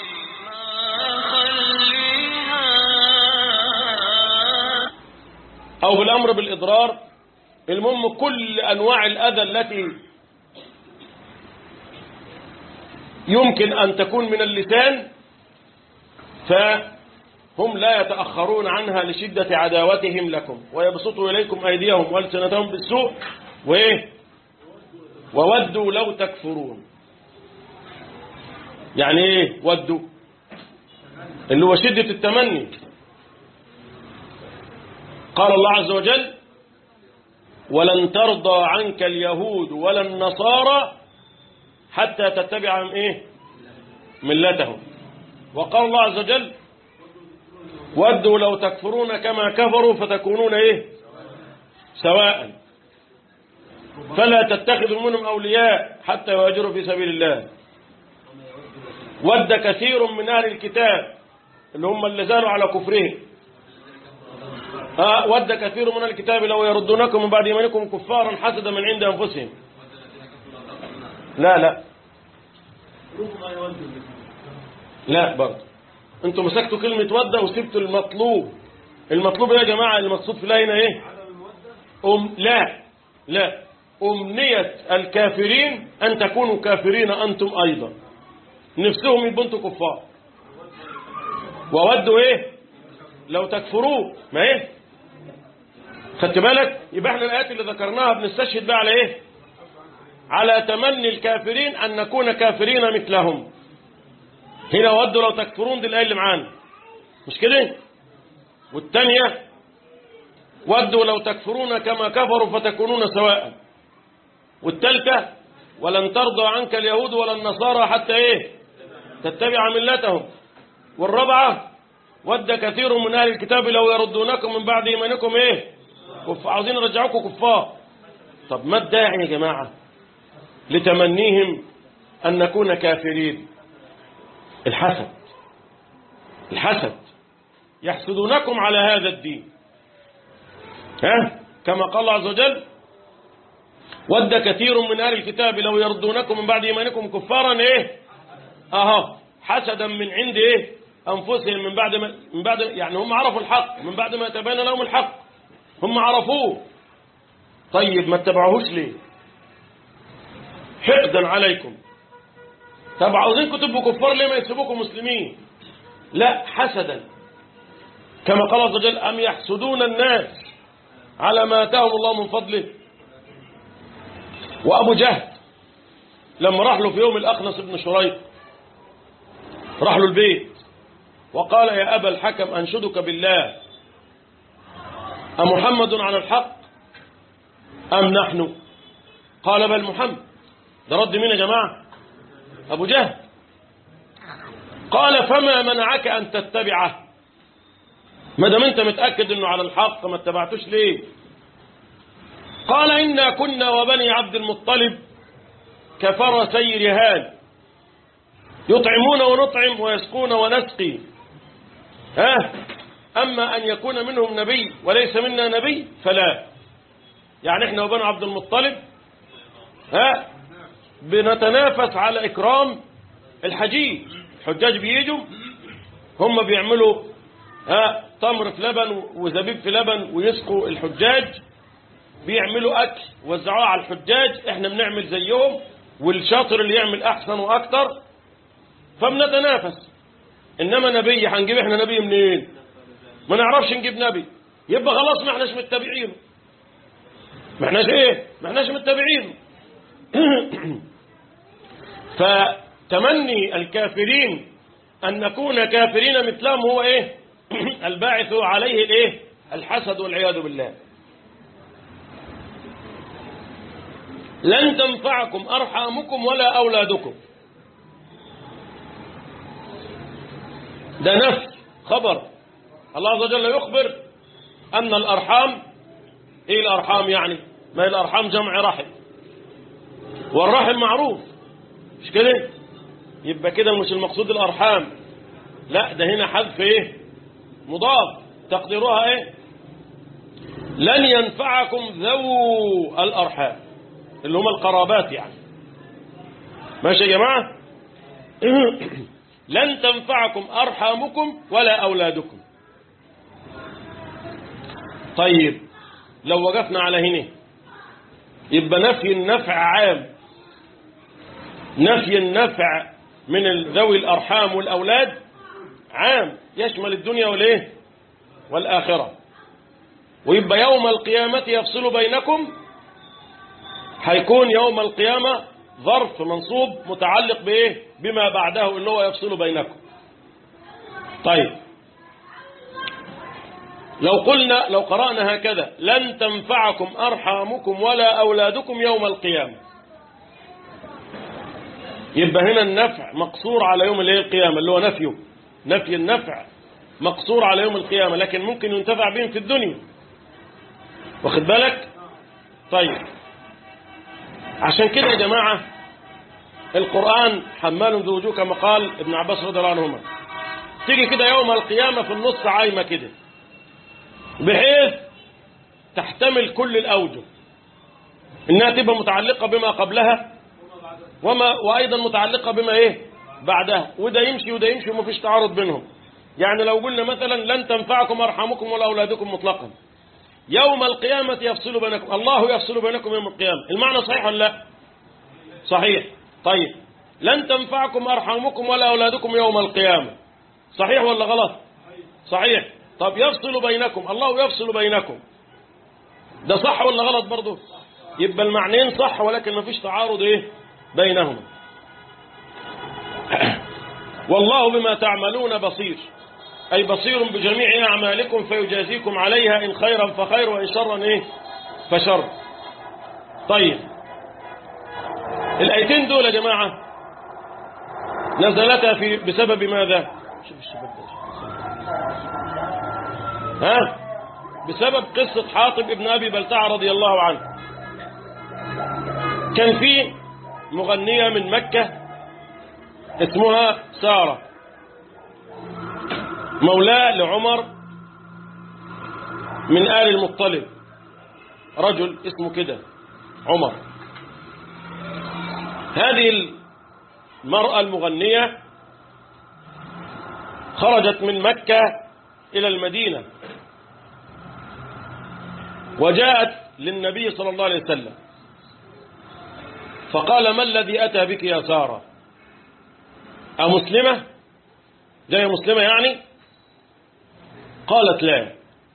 Speaker 2: أو بالأمر بالإضرار المهم كل أنواع الأذى التي يمكن أن تكون من اللسان فهم لا يتأخرون عنها لشدة عداوتهم لكم ويبسطوا إليكم أيديهم وألسنتهم بالسوء وإيه وودوا لو تكفرون يعني إيه ودوا اللي هو شدة التمني قال الله عز وجل ولن ترضى عنك اليهود ولا النصارى حتى تتبع ايه ملتهم وقال الله عز وجل ودوا لو تكفرون كما كفروا فتكونون ايه سواء فلا تتخذوا منهم اولياء حتى يهاجروا في سبيل الله ود كثير من اهل الكتاب اللي هم اللي زالوا على كفرهم آه ود كثير من الكتاب لو يردونكم من بعد ايمانكم كفارا حسدا من عند انفسهم لا لا لا برضه انتوا مسكتوا كلمة ودة وسبتوا المطلوب المطلوب يا جماعة المقصود في الله هنا ايه أم لا لا أمنية الكافرين أن تكونوا كافرين أنتم أيضا نفسهم يبقوا انتوا كفار وودوا ايه لو تكفروا ما ايه خدت بالك يبقى احنا الآيات اللي ذكرناها بنستشهد بقى على ايه على تمني الكافرين أن نكون كافرين مثلهم هنا ودوا لو تكفرون دي الآية اللي معانا مش كده والثانية ودوا لو تكفرون كما كفروا فتكونون سواء والثالثة ولن ترضى عنك اليهود ولا النصارى حتى ايه تتبع ملتهم والرابعة ود كثير من أهل الكتاب لو يردونكم من بعد إيمانكم ايه كف عاوزين يرجعوكم كفار طب ما الداعي يا جماعة لتمنيهم أن نكون كافرين الحسد الحسد يحسدونكم على هذا الدين ها كما قال الله عز وجل ود كثير من أهل الكتاب لو يردونكم من بعد إيمانكم كفارا إيه أها حسدا من عند إيه أنفسهم من بعد ما من بعد يعني هم عرفوا الحق من بعد ما تبين لهم الحق هم عرفوه طيب ما اتبعوهوش ليه حقدا عليكم طب عاوزينكم تبقوا كفار ليه ما يسيبوكم مسلمين لا حسدا كما قال عز وجل أم يحسدون الناس على ما آتاهم الله من فضله وأبو جهل لما راح له في يوم الأخنس بن شريق راح له البيت وقال يا أبا الحكم أنشدك بالله أمحمد على الحق أم نحن قال بل محمد ده رد مين يا جماعة أبو جهل قال فما منعك أن تتبعه ما دام أنت متأكد أنه على الحق ما اتبعتوش ليه قال إنا كنا وبني عبد المطلب كفرسي رهان يطعمون ونطعم ويسقون ونسقي ها أما أن يكون منهم نبي وليس منا نبي فلا يعني احنا وبنو عبد المطلب ها بنتنافس على إكرام الحجيج الحجاج بيجوا هم بيعملوا ها تمر في لبن وزبيب في لبن ويسقوا الحجاج بيعملوا أكل وزعوه على الحجاج احنا بنعمل زيهم والشاطر اللي يعمل أحسن وأكتر فبنتنافس إنما نبي هنجيب احنا نبي منين ما نعرفش نجيب نبي يبقى خلاص ما احناش متبعينه ما احناش ايه ما احناش متبعينه فتمني الكافرين أن نكون كافرين مثلهم هو ايه الباعث عليه الايه الحسد والعياذ بالله لن تنفعكم أرحامكم ولا أولادكم ده نفي خبر الله عز وجل يخبر أن الأرحام إيه الأرحام يعني ما هي الأرحام جمع رحم والرحم معروف مش كده يبقى كده مش المقصود الأرحام لا ده هنا حذف إيه مضاف تقديرها إيه لن ينفعكم ذو الأرحام اللي هم القرابات يعني ماشي يا جماعة لن تنفعكم أرحامكم ولا أولادكم طيب لو وقفنا على هنا يبقى نفي النفع عام نفي النفع من ذوي الأرحام والأولاد عام يشمل الدنيا والإيه والآخرة ويبقى يوم القيامة يفصل بينكم هيكون يوم القيامة ظرف منصوب متعلق بإيه بما بعده اللي هو يفصل بينكم طيب لو قلنا لو قرأنا هكذا لن تنفعكم أرحامكم ولا أولادكم يوم القيامة يبقى هنا النفع مقصور على يوم الايه القيامة اللي هو نفيه نفي النفع مقصور على يوم القيامة لكن ممكن ينتفع بهم في الدنيا واخد بالك طيب عشان كده يا جماعة القرآن حمال ذو وجوه كما قال ابن عباس رضي الله عنهما تيجي كده يوم القيامة في النص عايمة كده بحيث تحتمل كل الأوجه إنها تبقى متعلقة بما قبلها وما وأيضا متعلقة بما إيه بعدها وده يمشي وده يمشي وما فيش تعارض بينهم يعني لو قلنا مثلا لن تنفعكم أرحامكم ولا أولادكم مطلقا يوم القيامة يفصل بينكم الله يفصل بينكم يوم القيامة المعنى صحيح ولا لا صحيح طيب لن تنفعكم أرحامكم ولا أولادكم يوم القيامة صحيح ولا غلط صحيح طب يفصل بينكم الله يفصل بينكم ده صح ولا غلط برضه يبقى المعنيين صح ولكن ما فيش تعارض ايه بينهما والله بما تعملون بصير أي بصير بجميع أعمالكم فيجازيكم عليها إن خيرا فخير وإن شرا إيه فشر طيب الآيتين دول يا جماعة نزلتا في بسبب ماذا شوف الشباب ده ها بسبب قصة حاطب ابن أبي بلتع رضي الله عنه كان في مغنية من مكة اسمها سارة مولاة لعمر من آل المطلب رجل اسمه كده عمر هذه المرأة المغنية خرجت من مكة إلى المدينة وجاءت للنبي صلى الله عليه وسلم فقال ما الذي أتى بك يا سارة أمسلمة جاية مسلمة يعني قالت لا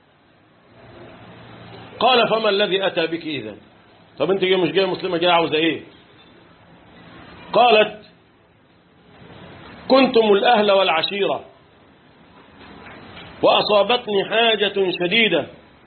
Speaker 2: قال فما الذي أتى بك إذا طب أنت جاية مش جاية مسلمة جاية عاوزة إيه قالت كنتم الأهل والعشيرة وأصابتني حاجة شديدة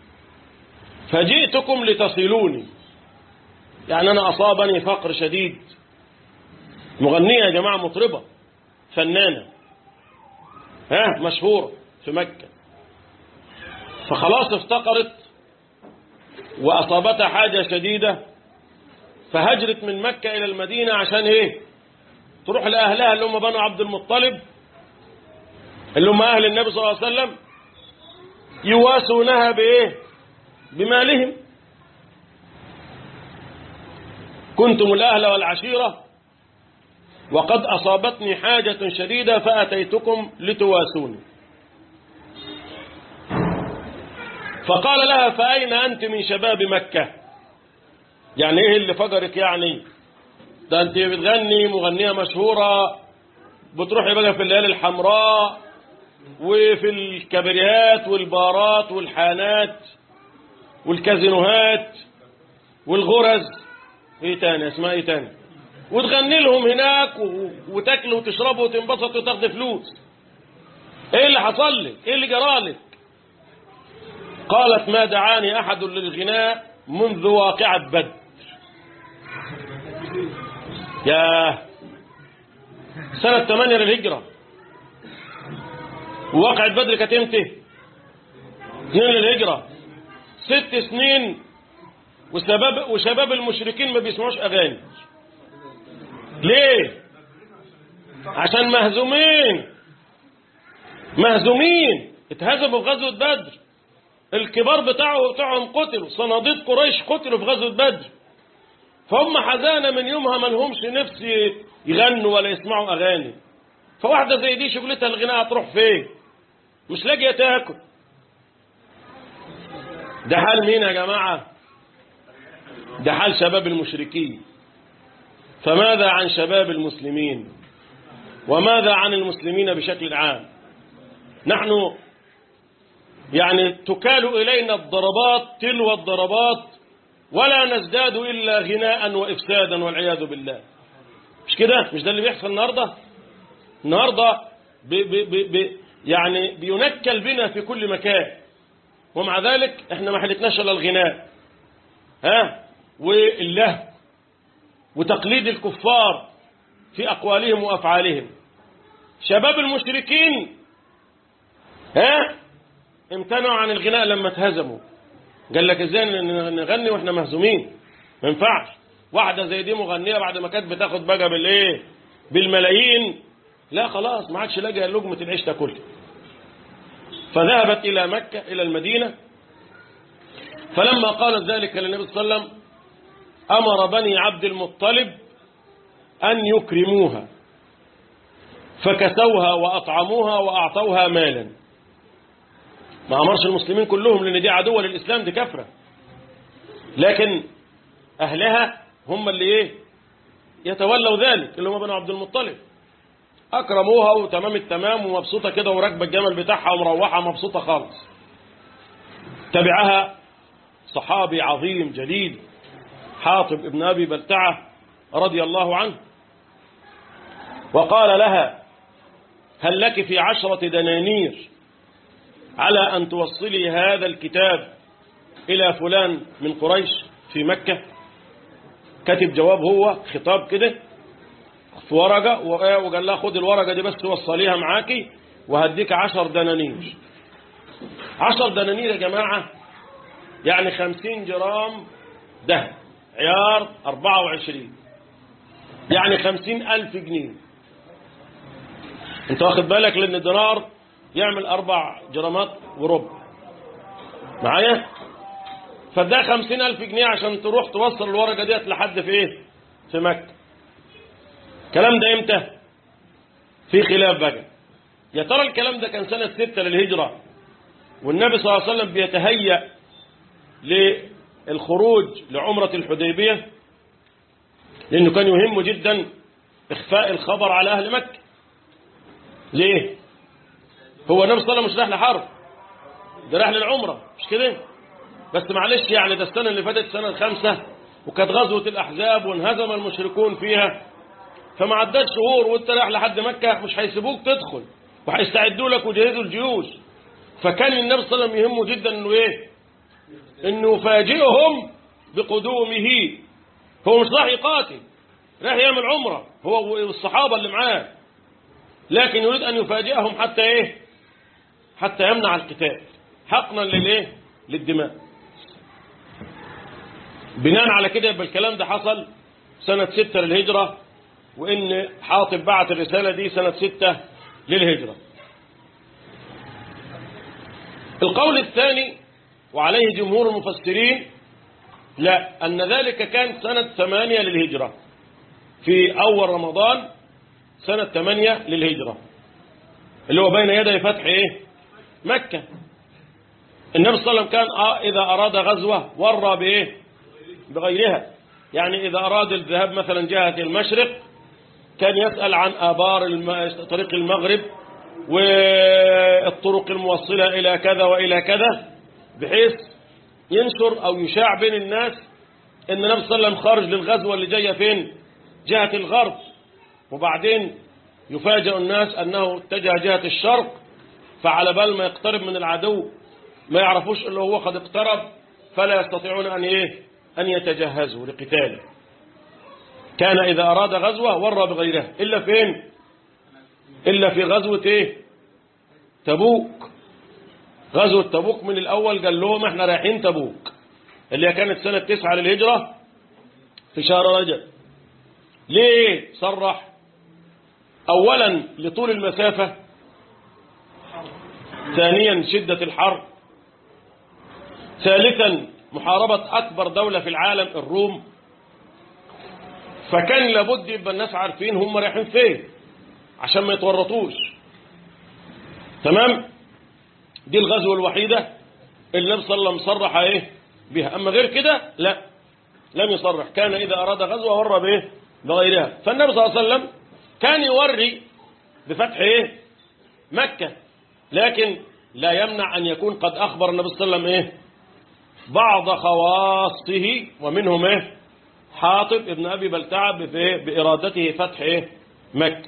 Speaker 2: فجئتكم لتصلوني يعني أنا أصابني فقر شديد مغنية يا جماعة مطربة فنانة ها مشهورة في مكة فخلاص افتقرت وأصابتها حاجة شديدة فهجرت من مكة إلى المدينة عشان إيه تروح لأهلها اللي هم بنو عبد المطلب اللي هم أهل النبي صلى الله عليه وسلم يواسونها بإيه بمالهم كنتم الأهل والعشيرة وقد أصابتني حاجة شديدة فأتيتكم لتواسوني فقال لها فأين أنت من شباب مكة يعني إيه اللي فجرك يعني ده أنت بتغني مغنية مشهورة بتروحي بقى في الليالي الحمراء وفي الكبريات والبارات والحانات والكازينوهات والغرز ايه تاني اسمها ايه تاني وتغني لهم هناك و... وتاكلوا وتشربوا وتنبسطوا وتاخدوا فلوس ايه اللي حصل لك ايه اللي جرالك قالت ما دعاني احد للغناء منذ واقعة بدر يا سنة 8 للهجرة وواقعة بدر كانت امتى 2 للهجرة ست سنين وشباب وشباب المشركين ما بيسمعوش اغاني ليه عشان مهزومين مهزومين اتهزموا في غزوة بدر الكبار بتاعه بتاعهم قتلوا صناديد قريش قتلوا في غزوة بدر فهم حزانة من يومها ما لهمش نفس يغنوا ولا يسمعوا أغاني فواحدة زي دي شغلتها الغناء هتروح فين مش لاقية تاكل ده حال مين يا جماعة ده حال شباب المشركين فماذا عن شباب المسلمين وماذا عن المسلمين بشكل عام نحن يعني تكال إلينا الضربات تلو الضربات ولا نزداد إلا غناء وإفسادا والعياذ بالله مش كده مش ده اللي بيحصل النهاردة النهاردة بي بي بي بي يعني بينكل بنا في كل مكان ومع ذلك احنا ما حلتناش الا الغناء ها واللهو وتقليد الكفار في أقوالهم وأفعالهم شباب المشركين ها امتنعوا عن الغناء لما اتهزموا قال لك ازاي نغني واحنا مهزومين ما ينفعش واحده زي دي مغنيه بعد ما كانت بتاخد بقى بالايه بالملايين لا خلاص ما عادش لاقي لقمه العيش تاكلها فذهبت الى مكه الى المدينه فلما قالت ذلك للنبي صلى الله عليه وسلم امر بني عبد المطلب ان يكرموها فكسوها واطعموها واعطوها مالا ما أمرش المسلمين كلهم لأن دي عدوة للإسلام دي كفرة لكن أهلها هم اللي إيه يتولوا ذلك اللي هم بنو عبد المطلب أكرموها وتمام التمام ومبسوطة كده وراكبة الجمل بتاعها ومروحة مبسوطة خالص تبعها صحابي عظيم جليل حاطب ابن أبي بلتعة رضي الله عنه وقال لها هل لك في عشرة دنانير على أن توصلي هذا الكتاب إلى فلان من قريش في مكة كاتب جواب هو خطاب كده في ورقة وقال لها خد الورقة دي بس وصليها معاكي وهديك عشر دنانير عشر دنانير يا جماعة يعني خمسين جرام ده عيار أربعة وعشرين يعني خمسين ألف جنيه انت واخد بالك لأن الدينار يعمل أربع جرامات وربع معايا فده خمسين ألف جنيه عشان تروح توصل الورقة ديت لحد في إيه في مكة الكلام ده إمتى في خلاف بقى يا ترى الكلام ده كان سنة ستة للهجرة والنبي صلى الله عليه وسلم بيتهيأ للخروج لعمرة الحديبية لأنه كان يهمه جدا إخفاء الخبر على أهل مكة ليه هو النبي صلى الله عليه وسلم مش رايح لحرب ده رايح للعمرة مش كده بس معلش يعني ده السنة اللي فاتت سنة الخامسة وكانت غزوة الأحزاب وانهزم المشركون فيها فما عداش شهور وانت رايح لحد مكة مش هيسيبوك تدخل وهيستعدوا لك وجهزوا الجيوش فكان النبي صلى الله عليه وسلم يهمه جدا انه ايه انه يفاجئهم بقدومه هو مش راح يقاتل راح يعمل عمرة هو والصحابة اللي معاه لكن يريد ان يفاجئهم حتى ايه حتى يمنع القتال حقنا للايه للدماء بناء على كده يبقى الكلام ده حصل سنة ستة للهجرة وإن حاطب بعت الرسالة دي سنة ستة للهجرة القول الثاني وعليه جمهور المفسرين لا أن ذلك كان سنة ثمانية للهجرة في أول رمضان سنة ثمانية للهجرة اللي هو بين يدي فتح إيه مكة النبي صلى الله عليه وسلم كان إذا أراد غزوة ورى بإيه بغيرها يعني إذا أراد الذهاب مثلا جهة المشرق كان يسأل عن آبار الم... طريق المغرب والطرق الموصلة إلى كذا وإلى كذا بحيث ينشر أو يشاع بين الناس إن النبي صلى الله عليه وسلم خارج للغزوة اللي جاية فين جهة الغرب وبعدين يفاجئ الناس أنه اتجه جهة الشرق فعلى بال ما يقترب من العدو ما يعرفوش إلا هو قد اقترب فلا يستطيعون أن إيه أن يتجهزوا لقتاله كان إذا أراد غزوة ورى بغيرها إلا فين إلا في غزوة إيه تبوك غزوة تبوك من الأول قال لهم احنا رايحين تبوك اللي هي كانت سنة تسعة للهجرة في شهر رجب ليه صرح أولا لطول المسافة ثانيا شدة الحر ثالثا محاربة أكبر دولة في العالم الروم فكان لابد يبقى الناس عارفين هم رايحين فين عشان ما يتورطوش تمام دي الغزوة الوحيدة اللي النبي صلى الله عليه وسلم صرح ايه بها اما غير كده لا لم يصرح كان اذا اراد غزوة ور بايه بغيرها فالنبي صلى الله عليه وسلم كان يوري بفتح ايه مكة لكن لا يمنع ان يكون قد اخبر النبي صلى الله عليه وسلم ايه بعض خواصه ومنهم ايه حاطب ابن ابي بلتعه بإيه؟ بارادته فتح ايه مكة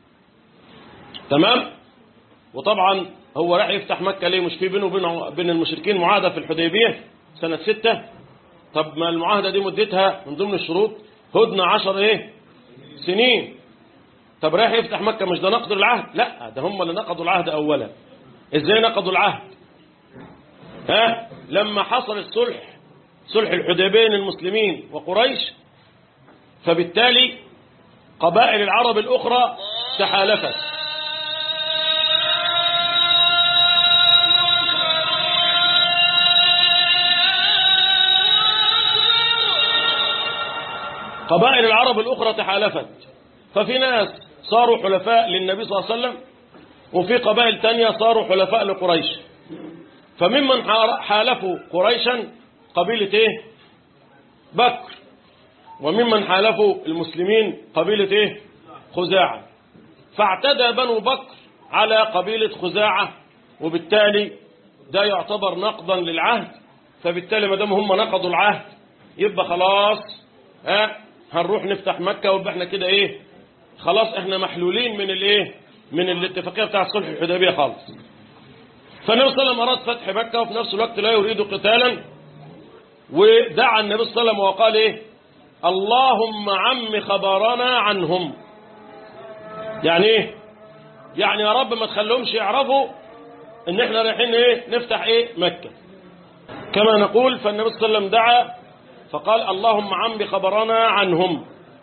Speaker 2: تمام وطبعا هو راح يفتح مكة ليه مش في بينه وبين بين المشركين معاهدة في الحديبية سنة ستة طب ما المعاهدة دي مدتها من ضمن الشروط هدنة عشر ايه سنين طب رايح يفتح مكة مش ده نقض العهد لا ده هم اللي نقضوا العهد اولا ازاي نقضوا العهد ها لما حصل الصلح صلح الحديبية بين المسلمين وقريش فبالتالي قبائل العرب الأخرى تحالفت قبائل العرب الأخرى تحالفت ففي ناس صاروا حلفاء للنبي صلى الله عليه وسلم وفي قبائل تانية صاروا حلفاء لقريش فممن حالفوا قريشا قبيلة ايه بكر وممن حالفوا المسلمين قبيلة ايه خزاعة فاعتدى بنو بكر على قبيلة خزاعة وبالتالي ده يعتبر نقضا للعهد فبالتالي ما دام هم نقضوا العهد يبقى خلاص ها هنروح نفتح مكة ويبقى احنا كده ايه خلاص احنا محلولين من الايه من الاتفاقية بتاع صلح الحديبية خالص فالنبي صلى الله عليه وسلم أراد فتح مكة وفي نفس الوقت لا يريد قتالا ودعا النبي صلى الله عليه وسلم وقال ايه اللهم عم خبرنا عنهم يعني ايه يعني يا رب ما تخليهمش يعرفوا ان احنا رايحين ايه نفتح ايه مكة كما نقول فالنبي صلى الله عليه وسلم دعا فقال اللهم عم خبرنا عنهم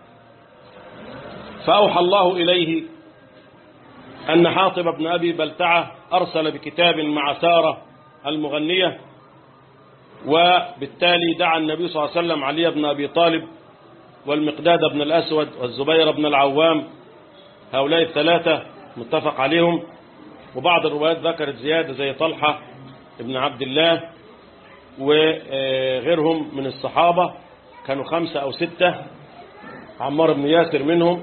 Speaker 2: فأوحى الله إليه أن حاطب بن أبي بلتعة أرسل بكتاب مع سارة المغنية وبالتالي دعا النبي صلى الله عليه وسلم علي بن أبي طالب والمقداد بن الأسود والزبير بن العوام هؤلاء الثلاثة متفق عليهم وبعض الروايات ذكرت زيادة زي طلحة ابن عبد الله وغيرهم من الصحابة كانوا خمسة أو ستة عمار بن ياسر منهم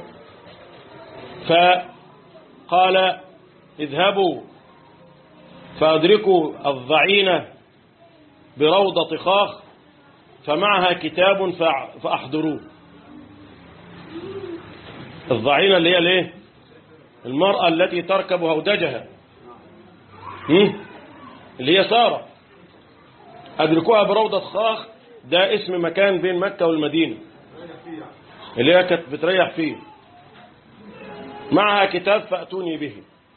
Speaker 2: فقال اذهبوا فأدركوا الضعينة بروضة خاخ فمعها كتاب فأحضروه الضعينة اللي هي الايه المرأة التي تركب هودجها اللي هي سارة أدركوها بروضة خاخ ده اسم مكان بين مكة والمدينة اللي هي كانت بتريح فيه معها كتاب فأتوني به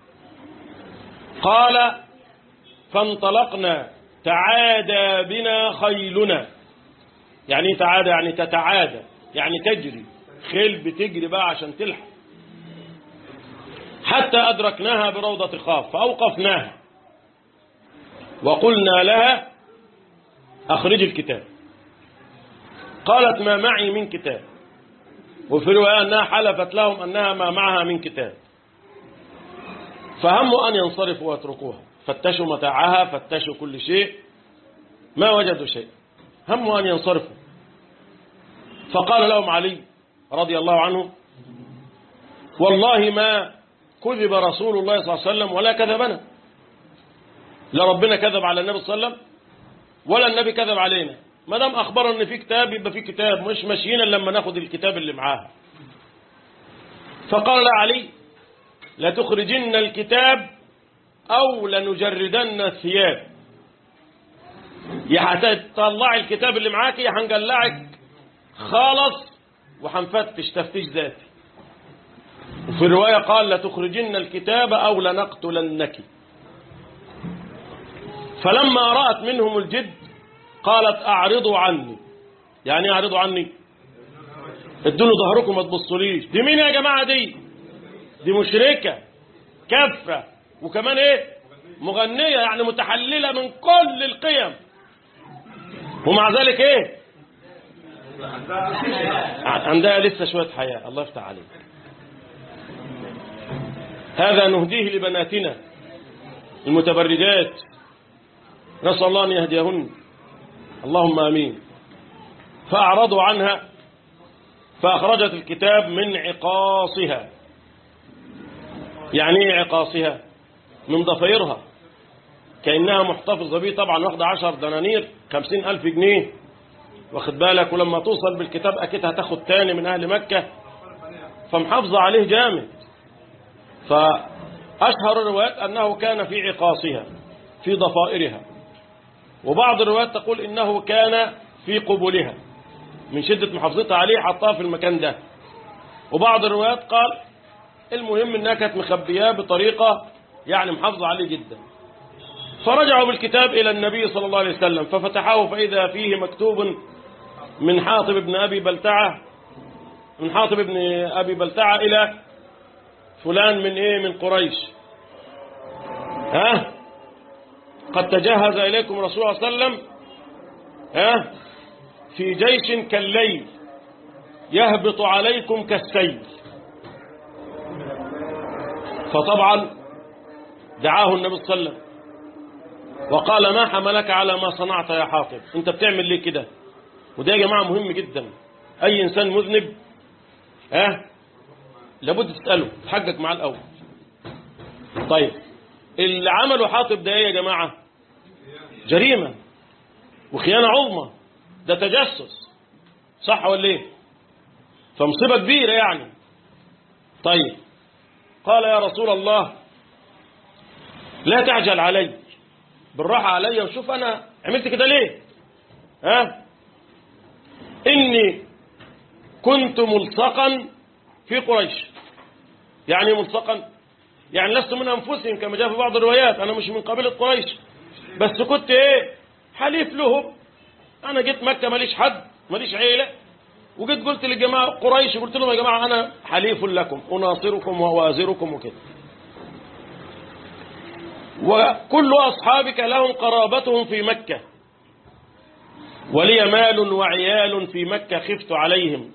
Speaker 2: قال فانطلقنا تعادى بنا خيلنا يعني ايه تعادى يعني تتعادى يعني تجري خيل بتجري بقى عشان تلحق حتى أدركناها بروضة خاف فأوقفناها وقلنا لها أخرج الكتاب قالت ما معي من كتاب وفي رواية أنها حلفت لهم أنها ما معها من كتاب فهموا أن ينصرفوا ويتركوها فتشوا متاعها فتشوا كل شيء ما وجدوا شيء هموا أن ينصرفوا فقال لهم علي رضي الله عنه والله ما كذب رسول الله صلى الله عليه وسلم ولا كذبنا لا ربنا كذب على النبي صلى الله عليه وسلم ولا النبي كذب علينا ما دام اخبرنا ان في كتاب يبقى في كتاب مش ماشيين لما ناخد الكتاب اللي معاه فقال لا علي لتخرجن الكتاب او لنجردن الثياب يا هتطلعي الكتاب اللي معاك يا هنقلعك خالص وهنفتش تفتيش ذاتي وفي الرواية قال لتخرجن الكتاب أو لنقتلنك فلما رأت منهم الجد قالت أعرضوا عني يعني إيه أعرضوا عني ادوا له ظهركم ما تبصوليش دي مين يا جماعة دي دي مشركة كفة وكمان ايه مغنية يعني متحللة من كل القيم ومع ذلك ايه عندها لسه شوية حياة الله يفتح عليك هذا نهديه لبناتنا المتبرجات نسأل الله أن يهديهن اللهم آمين فأعرضوا عنها فأخرجت الكتاب من عقاصها يعني ايه عقاصها من ضفيرها كأنها محتفظة به طبعا واخدة عشر دنانير خمسين ألف جنيه واخد بالك ولما توصل بالكتاب أكيد هتاخد تاني من أهل مكة فمحافظة عليه جامد فأشهر الروايات أنه كان في عقاصها في ضفائرها وبعض الروايات تقول إنه كان في قبولها من شدة محافظتها عليه حطها في المكان ده وبعض الروايات قال المهم انها كانت مخبياه بطريقة يعني محافظة عليه جدا فرجعوا بالكتاب إلى النبي صلى الله عليه وسلم ففتحه فإذا فيه مكتوب من حاطب ابن أبي بلتعة من حاطب ابن أبي بلتعة إلى فلان من إيه من قريش ها قد تجهز إليكم رسول الله صلى الله عليه وسلم ها في جيش كالليل يهبط عليكم كالسيل فطبعا دعاه النبي صلى الله عليه وسلم وقال ما حملك على ما صنعت يا حاطب انت بتعمل ليه كده وده يا جماعة مهم جدا اي انسان مذنب ها أه؟ لابد تسأله تحقق معاه الاول طيب اللي عمله حاطب ده ايه يا جماعة جريمة وخيانة عظمى ده تجسس صح ولا ايه فمصيبة كبيرة يعني طيب قال يا رسول الله لا تعجل علي بالراحة علي وشوف أنا عملت كده ليه ها إني كنت ملصقا في قريش يعني ملصقا يعني لست من أنفسهم كما جاء في بعض الروايات أنا مش من قبيلة قريش بس كنت إيه حليف لهم أنا جيت مكة ماليش حد ماليش عيلة وجيت قلت للجماعة قريش قلت لهم يا جماعة أنا حليف لكم أناصركم وأوازركم وكده وكل أصحابك لهم قرابتهم في مكة ولي مال وعيال في مكة خفت عليهم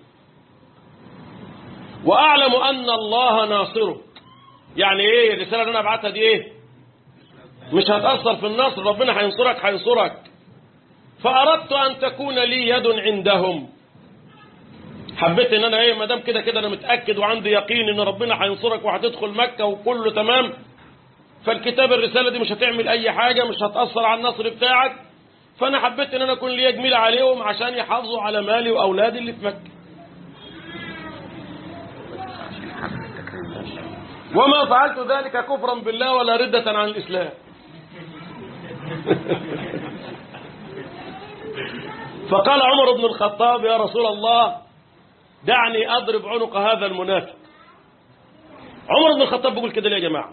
Speaker 2: وأعلم أن الله ناصرك يعني إيه الرسالة اللي أنا أبعتها دي إيه مش هتأثر في النصر ربنا هينصرك هينصرك فأردت أن تكون لي يد عندهم حبيت ان انا ايه ما دام كده كده انا متاكد وعندي يقين ان ربنا هينصرك وهتدخل مكه وكله تمام فالكتاب الرساله دي مش هتعمل اي حاجه مش هتاثر على النصر بتاعك فانا حبيت ان انا اكون ليا جميل عليهم عشان يحافظوا على مالي واولادي اللي في مكه وما فعلت ذلك كفرا بالله ولا ردة عن الإسلام فقال عمر بن الخطاب يا رسول الله دعني أضرب عنق هذا المنافق عمر بن الخطاب بيقول كده ليه يا جماعة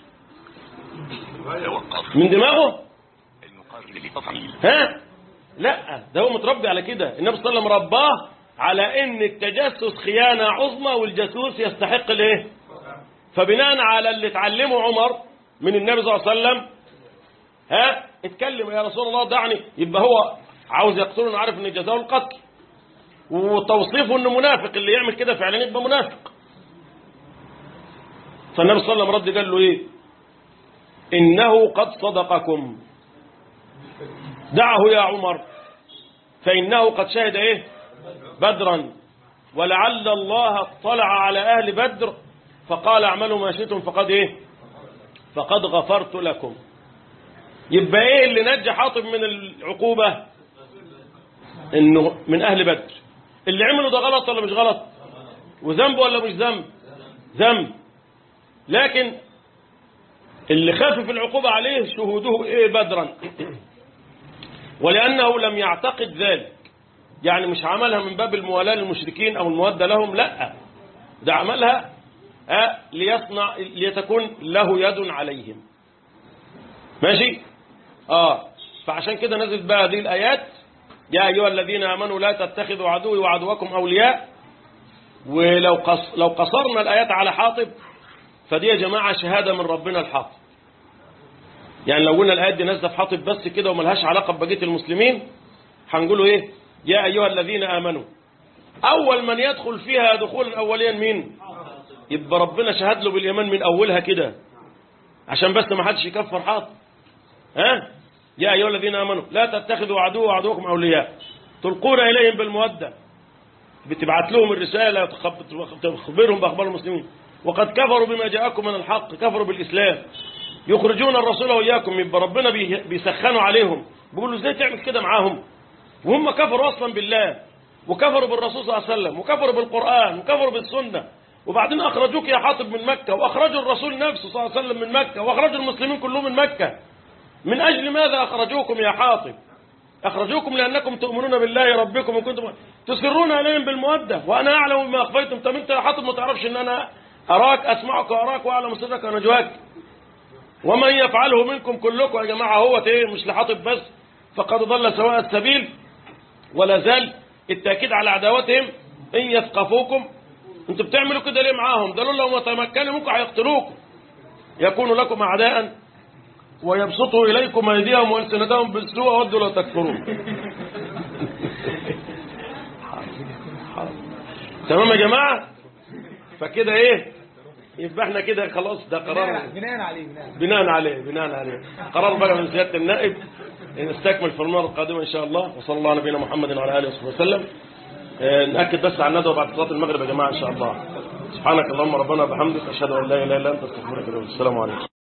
Speaker 3: توقف
Speaker 2: من دماغه
Speaker 3: المقارن للتفعيل
Speaker 2: ها لا ده هو متربي على كده النبي صلى الله عليه وسلم رباه على ان التجسس خيانة عظمى والجاسوس يستحق الايه فبناء على اللي اتعلمه عمر من النبي صلى الله عليه وسلم ها اتكلم يا رسول الله دعني يبقى هو عاوز يقتله عارف ان جزاؤه القتل وتوصيفه انه منافق اللي يعمل كده فعلا يبقى منافق فالنبي صلى الله عليه وسلم رد قال له ايه انه قد صدقكم دعه يا عمر فانه قد شهد ايه بدرا ولعل الله اطلع على اهل بدر فقال اعملوا ما شئتم فقد ايه فقد غفرت لكم يبقى ايه اللي نجى حاطب من العقوبة انه من اهل بدر اللي عمله ده غلط ولا مش غلط وذنب ولا مش ذنب ذنب لكن اللي خفف العقوبة عليه شهوده ايه بدرا ولأنه لم يعتقد ذلك يعني مش عملها من باب الموالاة للمشركين أو المودة لهم لا ده عملها آه ليصنع ليتكون له يد عليهم ماشي اه فعشان كده نزلت بقى هذه الآيات يا أيها الذين آمنوا لا تتخذوا عدوي وعدوكم أولياء ولو قص لو قصرنا الآيات على حاطب فدي يا جماعة شهادة من ربنا الحاطب يعني لو قلنا الآيات دي نازلة في حاطب بس كده وملهاش علاقة ببقية المسلمين هنقولوا إيه يا أيها الذين آمنوا أول من يدخل فيها دخولا أوليا مين يبقى ربنا شهد له بالإيمان من أولها كده عشان بس ما حدش يكفر حاطب ها يا أيها الذين آمنوا لا تتخذوا عدو وعدوكم أولياء تلقون إليهم بالمودة بتبعت لهم الرسالة تخبرهم بأخبار المسلمين وقد كفروا بما جاءكم من الحق كفروا بالإسلام يخرجون الرسول وإياكم يبقى ربنا بي- بيسخنوا عليهم بيقولوا ازاي تعمل كده معاهم وهم كفروا أصلا بالله وكفروا بالرسول صلى الله عليه وسلم وكفروا بالقرآن وكفروا بالسنة وبعدين أخرجوك يا حاطب من مكة وأخرجوا الرسول نفسه صلى الله عليه وسلم من مكة وأخرجوا المسلمين كلهم من مكة من أجل ماذا أخرجوكم يا حاطب أخرجوكم لأنكم تؤمنون بالله ربكم وكنتم تسرون عليهم بالمودة وأنا أعلم بما أخفيتم طب أنت يا حاطب ما تعرفش أن أنا أراك أسمعك وأراك وأعلم سرك ونجواك ومن يفعله منكم كلكم يا جماعة هو إيه مش لحاطب بس فقد ضل سواء السبيل ولا زال التأكيد على عداوتهم إن يثقفوكم أنتوا بتعملوا كده ليه معاهم ده لو ما تمكنوا ممكن هيقتلوكم يكون لكم أعداء ويبسطوا إليكم أيديهم وألسنتهم بالسوء ودوا لو تكفرون تمام يا جماعة فكده إيه يبقى احنا كده خلاص ده قرار
Speaker 4: بناء عليه بناء
Speaker 2: بناء عليه بناء عليه قرار بقى من سيادة النائب نستكمل في المرة القادمة إن شاء الله وصلى الله على نبينا محمد وعلى آله وصحبه وسلم آه، نأكد بس على الندوة بعد صلاة المغرب يا جماعة إن شاء الله سبحانك اللهم ربنا وبحمدك أشهد أن لا إله إلا أنت أستغفرك وأتوب إليك. السلام عليكم